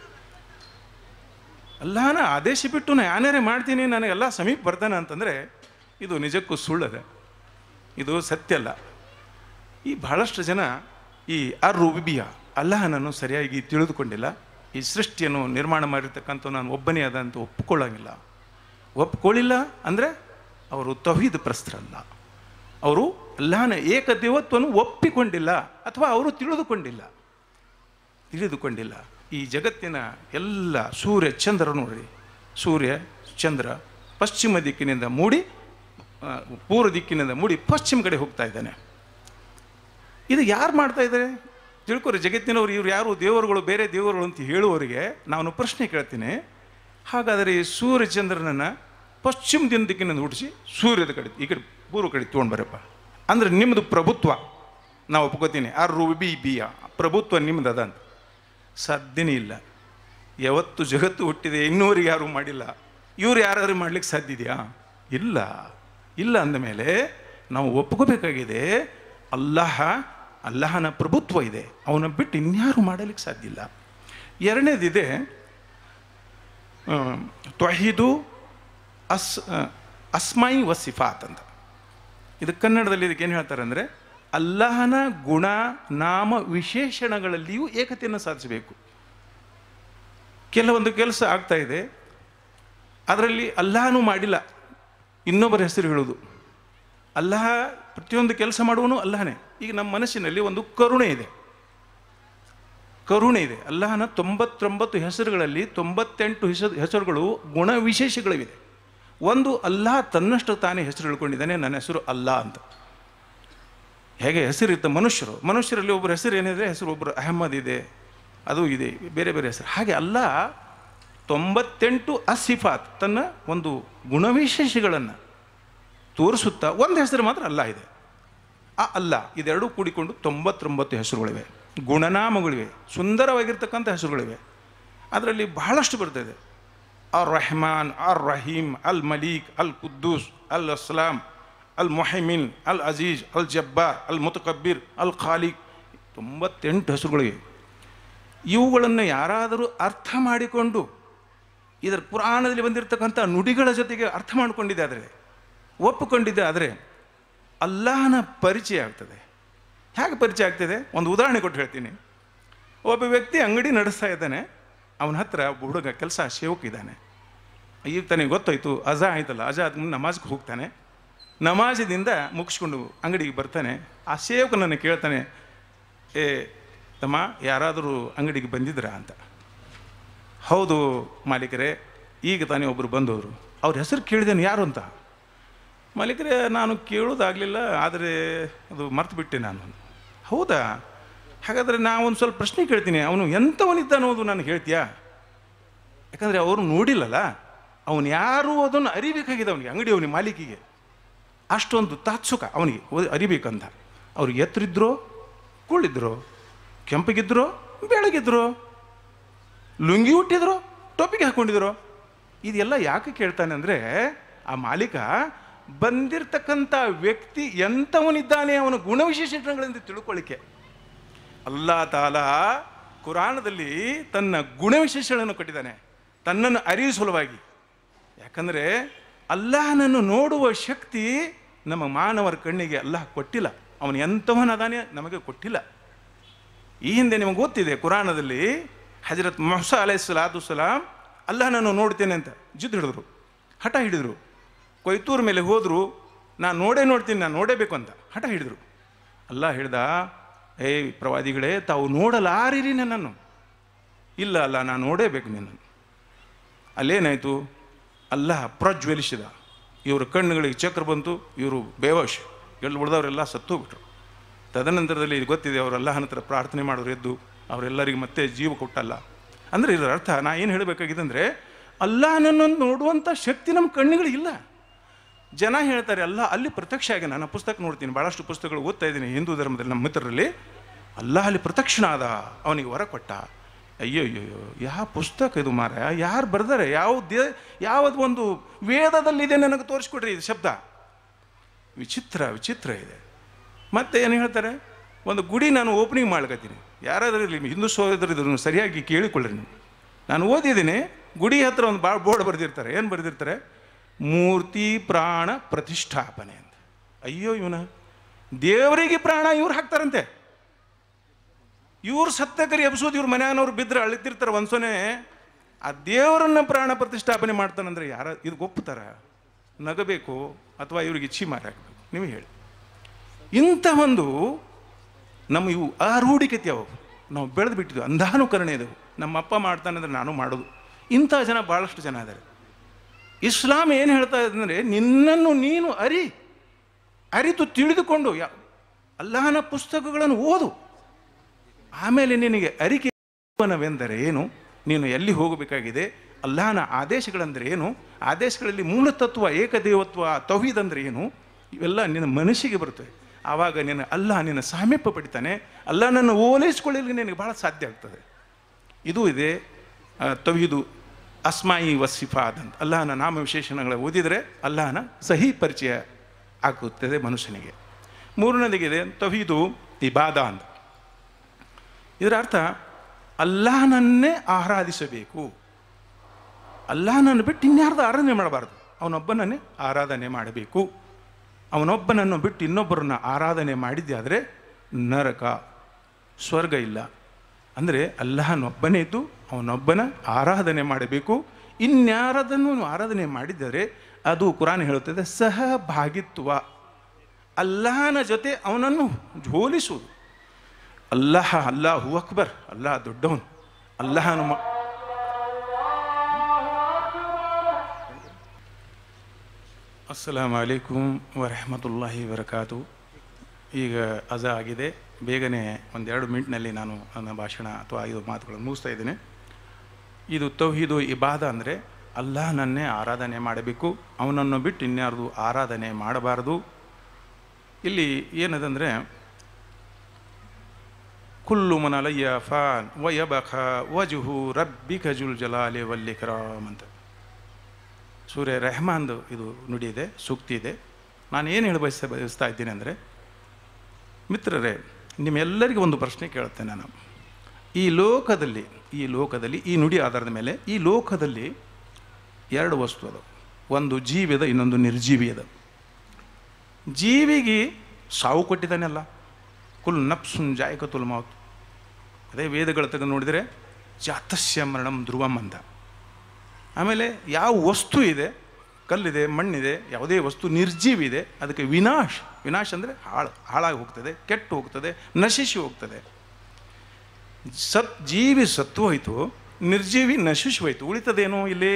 B: ಅಲ್ಲಾನ ಆದೇಶ ಬಿಟ್ಟು ನಾನು ಯಾನ್ಯಾರೇ ಮಾಡ್ತೀನಿ ನನಗೆಲ್ಲ ಸಮೀಪ ಬರ್ತಾನೆ ಅಂತಂದರೆ ಇದು ನಿಜಕ್ಕೂ ಸುಳ್ಳದೆ ಇದು ಸತ್ಯ ಅಲ್ಲ ಈ ಬಹಳಷ್ಟು ಜನ ಈ ಅರ್ ರುಬಿಯ ಅಲ್ಲಾಹನನ್ನು ಸರಿಯಾಗಿ ತಿಳಿದುಕೊಂಡಿಲ್ಲ ಈ ಸೃಷ್ಟಿಯನ್ನು ನಿರ್ಮಾಣ ಮಾಡಿರ್ತಕ್ಕಂಥ ನಾನು ಒಬ್ಬನೇ ಅದ ಅಂತ ಒಪ್ಪಿಕೊಳ್ಳಂಗಿಲ್ಲ ಒಪ್ಕೊಳ್ಳಿಲ್ಲ ಅಂದರೆ ಅವರು ತವೀದ್ ಪ್ರಸ್ತರಲ್ಲ ಅವರು ಅಲ್ಲಾಹನ ಏಕದೇವತ್ವವನ್ನು ಒಪ್ಪಿಕೊಂಡಿಲ್ಲ ಅಥವಾ ಅವರು ತಿಳಿದುಕೊಂಡಿಲ್ಲ ತಿಳಿದುಕೊಂಡಿಲ್ಲ ಈ ಜಗತ್ತಿನ ಎಲ್ಲ ಸೂರ್ಯ ಚಂದ್ರ ನೋಡ್ರಿ ಸೂರ್ಯ ಚಂದ್ರ ಪಶ್ಚಿಮ ದಿಕ್ಕಿನಿಂದ ಮೂಡಿ ಆ, ಪೂರ್ವ ದಿಕ್ಕಿನಿಂದ ಮೂಡಿ ಪಶ್ಚಿಮ ಕಡೆ ಹೋಗ್ತಾ ಇದ್ದಾನೆ ಇದು ಯಾರು ಮಾಡ್ತಾ ಇದ್ದಾರೆ ತಿಳ್ಕೊರಿ ಜಗತ್ತಿನವರು ಇವ್ರು ಯಾರು ದೇವರುಗಳು ಬೇರೆ ದೇವರುಗಳು ಅಂತ ಹೇಳುವವರಿಗೆ ನಾನು ಪ್ರಶ್ನೆ ಕೇಳ್ತೀನಿ ಹಾಗಾದರೆ ಈ ಸೂರ್ಯ ಚಂದ್ರನನ್ನು ಪಶ್ಚಿಮದಿಂದ ದಿಕ್ಕಿನಿಂದ ಹುಟ್ಟಿಸಿ ಸೂರ್ಯದ ಕಡೆ ಈ ಕಡೆ ಪೂರ್ವ ಕಡೆ ತೊಗೊಂಡು ಬರಪ್ಪ ಅಂದ್ರೆ ನಿಮ್ಮದು ಪ್ರಭುತ್ವ ನಾವು ಒಪ್ಕೋತೀನಿ ಆ ರು ಬಿ ಬಿಯ ಪ್ರಭುತ್ವ ನಿಮ್ಮದು ಅದ ಅಂತ ಸಾಧ್ಯನೇ ಇಲ್ಲ ಯಾವತ್ತು ಜಗತ್ತು ಹುಟ್ಟಿದೆ ಇನ್ನೂರಿಗೆ ಯಾರೂ ಮಾಡಿಲ್ಲ ಇವ್ರು ಯಾರಾದ್ರೂ ಮಾಡ್ಲಿಕ್ಕೆ ಸಾಧ್ಯ ಇದೆಯಾ ಇಲ್ಲ ಇಲ್ಲ ಅಂದಮೇಲೆ ನಾವು ಒಪ್ಕೋಬೇಕಾಗಿದೆ ಅಲ್ಲಾಹ ಅಲ್ಲಾಹನ ಪ್ರಭುತ್ವ ಇದೆ ಅವನ ಬಿಟ್ಟು ಇನ್ಯಾರು ಮಾಡಲಿಕ್ಕೆ ಸಾಧ್ಯ ಇಲ್ಲ ಎರಡನೇದಿದೆ ತ್ವಹಿದು ಅಸ್ ಅಸ್ಮೈ ವಸಿಫಾತ್ ಅಂತ ಇದು ಕನ್ನಡದಲ್ಲಿ ಇದಕ್ಕೆ ಏನು ಹೇಳ್ತಾರೆ ಅಂದರೆ ಅಲ್ಲಾಹನ ಗುಣ ನಾಮ ವಿಶೇಷಣಗಳಲ್ಲಿಯೂ ಏಕತೆಯನ್ನು ಸಾಧಿಸಬೇಕು ಕೆಲವೊಂದು ಕೆಲಸ ಆಗ್ತಾ ಇದೆ ಅದರಲ್ಲಿ ಅಲ್ಲಾಹನೂ ಮಾಡಿಲ್ಲ ಇನ್ನೊಬ್ಬರ ಹೆಸರು ಹೇಳೋದು ಅಲ್ಲಾಹ ಪ್ರತಿಯೊಂದು ಕೆಲಸ ಮಾಡುವನು ಅಲ್ಲಾಹನೇ ಈಗ ನಮ್ಮ ಮನಸ್ಸಿನಲ್ಲಿ ಒಂದು ಕರುಣೆ ಇದೆ ಕರುಣೆ ಇದೆ ಅಲ್ಲಾಹನ ತೊಂಬತ್ತೊಂಬತ್ತು ಹೆಸರುಗಳಲ್ಲಿ ತೊಂಬತ್ತೆಂಟು ಹೆಸರು ಹೆಸರುಗಳು ಗುಣ ವಿಶೇಷಗಳಿವೆ ಒಂದು ಅಲ್ಲಾಹ ತನ್ನಷ್ಟು ತಾನೇ ಹೆಸರು ಹೇಳ್ಕೊಂಡಿದ್ದಾನೆ ನನ್ನ ಹೆಸರು ಅಲ್ಲಾ ಅಂತ ಹೇಗೆ ಹೆಸರಿರುತ್ತೆ ಮನುಷ್ಯರು ಮನುಷ್ಯರಲ್ಲಿ ಒಬ್ಬರ ಹೆಸರು ಏನಿದೆ ಹೆಸರು ಒಬ್ಬರು ಅಹಮ್ಮದ್ ಇದೆ ಅದು ಇದೆ ಬೇರೆ ಬೇರೆ ಹೆಸರು ಹಾಗೆ ಅಲ್ಲ ತೊಂಬತ್ತೆಂಟು ಅಸಿಫಾತ್ ತನ್ನ ಒಂದು ಗುಣವಿಶೇಷಗಳನ್ನು ತೋರಿಸುತ್ತಾ ಒಂದು ಹೆಸರು ಮಾತ್ರ ಅಲ್ಲ ಇದೆ ಆ ಅಲ್ಲ ಇದೆರಡೂ ಕೂಡಿಕೊಂಡು ತೊಂಬತ್ತೊಂಬತ್ತು ಹೆಸರುಗಳಿವೆ ಗುಣನಾಮಗಳಿವೆ ಸುಂದರವಾಗಿರ್ತಕ್ಕಂಥ ಹೆಸರುಗಳಿವೆ ಅದರಲ್ಲಿ ಬಹಳಷ್ಟು ಬರ್ತದೆ ಅರ್ ರೆಹಮಾನ್ ಅರ್ ರಹೀಮ್ ಅಲ್ ಮಲೀಕ್ ಅಲ್ ಕುದ್ದೂಸ್ ಅಲ್ ಅಸ್ಲಾಂ ಅಲ್ ಮೊಹಮಿನ್ ಅಲ್ ಅಜೀಜ್ ಅಲ್ ಜಬ್ಬಾರ್ ಅಲ್ ಮುತಕಬ್ಬಿರ್ ಅಲ್ ಖಾಲಿಕ್ ತೊಂಬತ್ತೆಂಟು ಹೆಸರುಗಳಿವೆ ಇವುಗಳನ್ನು ಯಾರಾದರೂ ಅರ್ಥ ಮಾಡಿಕೊಂಡು ಇದರ ಪುರಾಣದಲ್ಲಿ ಬಂದಿರತಕ್ಕಂಥ ನುಡಿಗಳ ಜೊತೆಗೆ ಅರ್ಥ ಮಾಡಿಕೊಂಡಿದ್ದೆ ಆದರೆ ಒಪ್ಪಿಕೊಂಡಿದ್ದೆ ಆದರೆ ಅಲ್ಲಾಹನ ಪರಿಚಯ ಆಗ್ತದೆ ಹೇಗೆ ಪರಿಚಯ ಆಗ್ತದೆ ಒಂದು ಉದಾಹರಣೆ ಕೊಟ್ಟು ಹೇಳ್ತೀನಿ ಒಬ್ಬ ವ್ಯಕ್ತಿ ಅಂಗಡಿ ನಡೆಸ್ತಾ ಇದ್ದಾನೆ ಅವನ ಹತ್ರ ಒಬ್ಬ ಹುಡುಗ ಕೆಲಸ ಸೇವಕ ಇದ್ದಾನೆ ಈಗ ತನಗೆ ಗೊತ್ತಾಯ್ತು ಅಜಾ ಆಯ್ತಲ್ಲ ಅಜಾ ಆದ್ಮೇಲೆ ನಮಾಜ್ಗೆ ಹೋಗ್ತಾನೆ ನಮಾಜದಿಂದ ಮುಗಿಸ್ಕೊಂಡು ಅಂಗಡಿಗೆ ಬರ್ತಾನೆ ಆ ಸೇವಕನನ್ನು ಕೇಳ್ತಾನೆ ಏ ತಮ್ಮ ಯಾರಾದರೂ ಅಂಗಡಿಗೆ ಬಂದಿದ್ರಾ ಅಂತ ಹೌದು ಮಾಲೀಕರೇ ಈಗ ತಾನೇ ಒಬ್ಬರು ಬಂದವರು ಅವ್ರ ಹೆಸರು ಕೇಳಿದ್ದೇನೆ ಯಾರು ಅಂತ ಮಾಲೀಕರೇ ನಾನು ಕೇಳೋದಾಗಲಿಲ್ಲ ಆದರೆ ಅದು ಮರ್ತು ಬಿಟ್ಟೆ ನಾನು ಹೌದಾ ಹಾಗಾದರೆ ನಾ ಒಂದು ಸ್ವಲ್ಪ ಪ್ರಶ್ನೆ ಕೇಳ್ತೀನಿ ಅವನು ಎಂಥವನಿದ್ದ ಅನ್ನೋದು ನಾನು ಹೇಳ್ತೀಯಾ ಯಾಕಂದರೆ ಅವರು ನೋಡಿಲ್ಲಲ್ಲ ಅವನು ಯಾರು ಅದನ್ನು ಅರಿಬೇಕಾಗಿದೆ ಅವನಿಗೆ ಅಂಗಡಿ ಅವನಿಗೆ ಮಾಲೀಕಿಗೆ ಅಷ್ಟೊಂದು ತಾತ್ಸುಕ ಅವನಿಗೆ ಓದಿ- ಅರಿಬೇಕಂತ ಅವ್ರು ಎತ್ತರಿದ್ರೋ ಕುಳ್ಳಿದ್ರು ಕೆಂಪಗಿದ್ರು ಬೆಳಗಿದ್ರು ಲುಂಗಿ ಹುಟ್ಟಿದ್ರು ಟೋಪಿಗೆ ಹಾಕ್ಕೊಂಡಿದ್ರು ಇದೆಲ್ಲ ಯಾಕೆ ಕೇಳ್ತಾನೆ ಅಂದರೆ ಆ ಮಾಲೀಕ ಬಂದಿರತಕ್ಕಂಥ ವ್ಯಕ್ತಿ ಎಂಥವನಿದ್ದಾನೆ ಅವನ ಗುಣವಿಶೇಷಗಳಿಂದ ತಿಳ್ಕೊಳ್ಳಿಕ್ಕೆ ಅಲ್ಲಾ ತಾಲ ಕುರಾನದಲ್ಲಿ ತನ್ನ ಗುಣವಿಶೇಷಗಳನ್ನು ಕೊಟ್ಟಿದ್ದಾನೆ ತನ್ನನ್ನು ಅರಿವು ಸಲುವಾಗಿ ಯಾಕಂದರೆ ಅಲ್ಲಾಹನನ್ನು ನೋಡುವ ಶಕ್ತಿ ನಮ್ಮ ಮಾನವರ ಕಣ್ಣಿಗೆ ಅಲ್ಲಾಹ್ ಕೊಟ್ಟಿಲ್ಲ ಅವನು ಎಂಥವನದಾನೆ ನಮಗೆ ಕೊಟ್ಟಿಲ್ಲ ಈ ಹಿಂದೆ ನಿಮಗೆ ಗೊತ್ತಿದೆ ಕುರಾನದಲ್ಲಿ ಹಜರತ್ ಮೊಹಸ ಅಲೈ ಸಲಾತು ಸಲಾಂ ಅಲ್ಲಾಹನನ್ನು ನೋಡ್ತೇನೆ ಅಂತ ಜಿದ್ದು ಹಿಡಿದ್ರು ಹಠ ಹಿಡಿದ್ರು ಕೊಯ್ತೂರು ಮೇಲೆ ಹೋದರು ನಾನು ನೋಡೇ ನೋಡ್ತೀನಿ ನಾನು ನೋಡೇಬೇಕು ಅಂತ ಹಠ ಹಿಡಿದ್ರು ಅಲ್ಲ ಹೇಳ್ದ ಏ ಪ್ರವಾದಿಗಳೇ ತಾವು ನೋಡಲಾರಿರಿ ನನ್ನನ್ನು ಇಲ್ಲ ಅಲ್ಲ ನಾನು ನೋಡೇಬೇಕು ನಿನ್ನನ್ನು ಅಲ್ಲೇನಾಯಿತು ಅಲ್ಲಾಹ ಪ್ರಜ್ವಲಿಸಿದ ಇವ್ರ ಕಣ್ಣುಗಳಿಗೆ ಚಕ್ರ ಬಂತು ಇವರು ಬೇವಶ್ ಎಲ್ಲಿ ಉಳಿದವರೆಲ್ಲ ಸತ್ತೋಗ್ಬಿಟ್ರು ತದನಂತರದಲ್ಲಿ ಇದು ಗೊತ್ತಿದೆ ಅವರು ಅಲ್ಲಾಹನ ಹತ್ರ ಪ್ರಾರ್ಥನೆ ಮಾಡೋರು ಎದ್ದು ಅವರೆಲ್ಲರಿಗೆ ಮತ್ತೆ ಜೀವ ಕೊಟ್ಟಲ್ಲ ಅಂದರೆ ಇದರ ಅರ್ಥ ನಾ ಏನು ಹೇಳಬೇಕಾಗಿದೆ ಅಂದರೆ ಅಲ್ಲಾಹನನ್ನು ನೋಡುವಂಥ ಶಕ್ತಿ ನಮ್ಮ ಕಣ್ಣುಗಳಿಗಿಲ್ಲ ಜನ ಹೇಳ್ತಾರೆ ಅಲ್ಲ ಅಲ್ಲಿ ಪ್ರತ್ಯಕ್ಷ ಆಗಿ ನಾನು ಆ ಪುಸ್ತಕ ನೋಡ್ತೀನಿ ಭಾಳಷ್ಟು ಪುಸ್ತಕಗಳು ಓದ್ತಾ ಇದ್ದೀನಿ ಹಿಂದೂ ಧರ್ಮದಲ್ಲಿ ನಮ್ಮ ಮಿತ್ರರಲ್ಲಿ ಅಲ್ಲ ಅಲ್ಲಿ ಪ್ರತ್ಯಕ್ಷನ ಆದ ಅವನಿಗೆ ವರ ಕೊಟ್ಟ ಅಯ್ಯೋ ಅಯ್ಯೋ ಯಾವ ಪುಸ್ತಕ ಇದು ಮಾರ ಯಾರು ಬರ್ದಾರೆ ಯಾವ ದೇ ಯಾವುದು ಒಂದು ವೇದದಲ್ಲಿದೆ ನನಗೆ ತೋರಿಸ್ಕೊಡ್ರಿ ಇದು ಶಬ್ದ ವಿಚಿತ್ರ ವಿಚಿತ್ರ ಇದೆ ಮತ್ತೆ ಏನು ಹೇಳ್ತಾರೆ ಒಂದು ಗುಡಿ ನಾನು ಓಪನಿಂಗ್ ಮಾಡ್ಕತ್ತೀನಿ ಯಾರಾದರೂ ಇರಲಿ ಹಿಂದೂ ಸಹೋದರರು ಇದನ್ನು ಸರಿಯಾಗಿ ಕೇಳಿಕೊಳ್ಳ್ರಿ ನೀವು ನಾನು ಓದಿದ್ದೀನಿ ಗುಡಿ ಹತ್ರ ಒಂದು ಭಾಳ ಬೋರ್ಡ್ ಬರೆದಿರ್ತಾರೆ ಏನು ಬರೆದಿರ್ತಾರೆ ಮೂರ್ತಿ ಪ್ರಾಣ ಪ್ರತಿಷ್ಠಾಪನೆ ಅಂತ ಅಯ್ಯೋ ಇವನ ದೇವರಿಗೆ ಪ್ರಾಣ ಇವ್ರು ಹಾಕ್ತಾರಂತೆ ಇವ್ರು ಸತ್ತಕರಿ ಎಬ್ಸೋದು ಇವ್ರ ಮನ್ಯಾನವ್ರು ಬಿದ್ದರೆ ಅಳಿತಿರ್ತಾರೆ ಒಂದ್ಸೊನೆ ಆ ದೇವರನ್ನ ಪ್ರಾಣ ಪ್ರತಿಷ್ಠಾಪನೆ ಮಾಡ್ತಾನಂದ್ರೆ ಯಾರ ಇದು ಒಪ್ಪುತ್ತಾರ ನಗಬೇಕು ಅಥವಾ ಇವ್ರಿಗೆ ಇಚ್ಛಿ ಮಾರಾಕಬೇಕು ನೀವು ಹೇಳಿ ಇಂಥ ಒಂದು ನಮ್ಮ ಇವು ಆರೂಢಿಕತೆ ಅವು ನಾವು ಬೆಳೆದು ಬಿಟ್ಟಿದ್ವು ಅಂಧಾನುಕರಣೆ ಇದ್ದವು ನಮ್ಮ ಅಪ್ಪ ಮಾಡ್ತಾನಂದ್ರೆ ನಾನು ಮಾಡೋದು ಇಂಥ ಜನ ಭಾಳಷ್ಟು ಜನ ಇದ್ದಾರೆ ಇಸ್ಲಾಂ ಏನು ಹೇಳ್ತಾ ಇದೆ ಅಂದರೆ ನಿನ್ನನ್ನು ನೀನು ಅರಿ ಅರಿತು ತಿಳಿದುಕೊಂಡು ಯಾ ಅಲ್ಲಾಹನ ಪುಸ್ತಕಗಳನ್ನು ಓದು ಆಮೇಲೆ ನಿನಗೆ ಅರಿಕೆ ಜೀವನವೆಂದರೆ ಏನು ನೀನು ಎಲ್ಲಿ ಹೋಗಬೇಕಾಗಿದೆ ಅಲ್ಲಾಹನ ಆದೇಶಗಳೆಂದರೆ ಏನು ಆದೇಶಗಳಲ್ಲಿ ಮೂಲತತ್ವ ಏಕದೇವತ್ವ ತೌಹೀದ್ ಅಂದರೆ ಏನು ಇವೆಲ್ಲ ನಿನ್ನ ಮನಸ್ಸಿಗೆ ಬರ್ತವೆ ಆವಾಗ ನಿನ್ನ ಅಲ್ಲಾಹ ನಿನ್ನ ಸಾಮೀಪ್ಯ ಪಡಿತಾನೆ ಅಲ್ಲಾಹನನ್ನು ಓಲೈಸ್ಕೊಳ್ಳಲಿಕ್ಕೆ ನಿನಗೆ ಭಾಳ ಸಾಧ್ಯ ಆಗ್ತದೆ ಇದು ಇದೆ ಆ, ತೌಹೀದು ಅಸ್ಮಾಯಿ ವಸಿಫಾದ್ ಅಂತ ಅಲ್ಲಾಹನ ನಾಮ ವಿಶೇಷಣಗಳ ಓದಿದರೆ ಅಲ್ಲಾಹನ ಸಹಿ ಪರಿಚಯ ಆಗುತ್ತದೆ ಮನುಷ್ಯನಿಗೆ ಮೂರನೇದಿಗಿದೆ ತೌಹೀದು ಇಬಾದ ಅಂತ ಇದರ ಅರ್ಥ ಅಲ್ಲಾಹನನ್ನೇ ಆರಾಧಿಸಬೇಕು ಅಲ್ಲಾಹನನ್ನು ಬಿಟ್ಟು ಇನ್ಯಾರ್ದು ಆರಾಧನೆ ಮಾಡಬಾರ್ದು ಅವನೊಬ್ಬನನ್ನೇ ಆರಾಧನೆ ಮಾಡಬೇಕು ಅವನೊಬ್ಬನನ್ನು ಬಿಟ್ಟು ಇನ್ನೊಬ್ಬರನ್ನ ಆರಾಧನೆ ಮಾಡಿದ್ದೆ ಆದರೆ ನರಕ ಸ್ವರ್ಗ ಇಲ್ಲ ಅಂದರೆ ಅಲ್ಲಾಹನೊಬ್ಬನೇ ಇದ್ದು ಅವನೊಬ್ಬನ ಆರಾಧನೆ ಮಾಡಬೇಕು ಇನ್ಯಾರದನ್ನು ಆರಾಧನೆ ಮಾಡಿದರೆ ಅದು ಕುರಾನ್ ಹೇಳುತ್ತದೆ ಸಹಭಾಗಿತ್ವ ಅಲ್ಲಾಹನ ಜೊತೆ ಅವನನ್ನು ಹೋಲಿಸುವುದು ಅಲ್ಲಾಹ ಅಲ್ಲಾಹು ಅಕ್ಬರ್ ಅಲ್ಲಾಹ ದೊಡ್ಡವನು ಅಲ್ಲಾಹನು ಮ- ಅಸ್ಸಲಾಮ್ ಅಲೈಕುಮ್ ವರಹಮತುಲ್ಲಾಹಿ ವರಕಾತು ಈಗ ಅಜ ಆಗಿದೆ ಬೇಗನೆ ಒಂದೆರಡು ಮಿನಿಟ್ನಲ್ಲಿ ನಾನು ನನ್ನ ಭಾಷಣ ಅಥವಾ ಐದು ಮಾತುಗಳನ್ನು ಮುಗಿಸ್ತಾ ಇದ್ದೇನೆ ಇದು ತೌಹೀದು ಇಬಾದ ಅಂದರೆ ಅಲ್ಲಾಹನನ್ನೇ ಆರಾಧನೆ ಮಾಡಬೇಕು ಅವನನ್ನು ಬಿಟ್ಟು ಇನ್ಯಾರ್ದು ಆರಾಧನೆ ಮಾಡಬಾರದು ಇಲ್ಲಿ ಏನದಂದರೆ ಕುಲ್ಲು ಮನಲಯ್ಯ ಫಾನ್ ವಯಬಖ ವಜುಹು ರಬ್ಬಿಕ ಜುಲ್ ಜಲಾಲಿ ವಲ್ಲಿಕ್ರಾಮ್ ಅಂತ ಸೂರ್ಯ ರೆಹಮಾನ್ದು ಇದು ನುಡಿ ಇದೆ ಸೂಕ್ತಿ ಇದೆ ನಾನು ಏನು ಹೇಳಿ ಬಯಸ ಬಯಸ್ತಾ ಇದ್ದೀನಿ ಅಂದರೆ ಮಿತ್ರರೇ ನಿಮ್ಮೆಲ್ಲರಿಗೂ ಒಂದು ಪ್ರಶ್ನೆ ಕೇಳುತ್ತೇನೆ ನಾನು ಈ ಲೋಕದಲ್ಲಿ ಈ ಲೋಕದಲ್ಲಿ ಈ ನುಡಿ ಆಧಾರದ ಮೇಲೆ ಈ ಲೋಕದಲ್ಲಿ ಎರಡು ವಸ್ತು ಅದು ಒಂದು ಜೀವಿ ಅದ ಇನ್ನೊಂದು ನಿರ್ಜೀವಿ ಅದ ಜೀವಿಗೆ ಸಾವು ಕೊಟ್ಟಿದ್ದಾನೆಲ್ಲ ಕುಲ್ ನಪ್ಸುನ್ ಜಾಯಕತುಲ್ ಮಾವತ್ ಅದೇ ವೇದಗಳ ತೆಗೆದು ನೋಡಿದರೆ ಜಾತಸ್ಯ ಮರಣಂ ಧ್ರುವಂ ಅಂತ ಆಮೇಲೆ ಯಾವ ವಸ್ತು ಇದೆ ಕಲ್ಲಿದೆ ಮಣ್ಣಿದೆ ಯಾವುದೇ ವಸ್ತು ನಿರ್ಜೀವಿ ಇದೆ ಅದಕ್ಕೆ ವಿನಾಶ ವಿನಾಶ ಅಂದರೆ ಹಾಳು ಹಾಳಾಗಿ ಹೋಗ್ತದೆ ಕೆಟ್ಟು ಹೋಗ್ತದೆ ನಶಿಸಿ ಹೋಗ್ತದೆ ಸತ್ ಜೀವಿ ಸತ್ತು ಹೋಯಿತು ನಿರ್ಜೀವಿ ನಶಿಸಿ ಹೋಯಿತು ಉಳಿತದೇನೋ ಇಲ್ಲಿ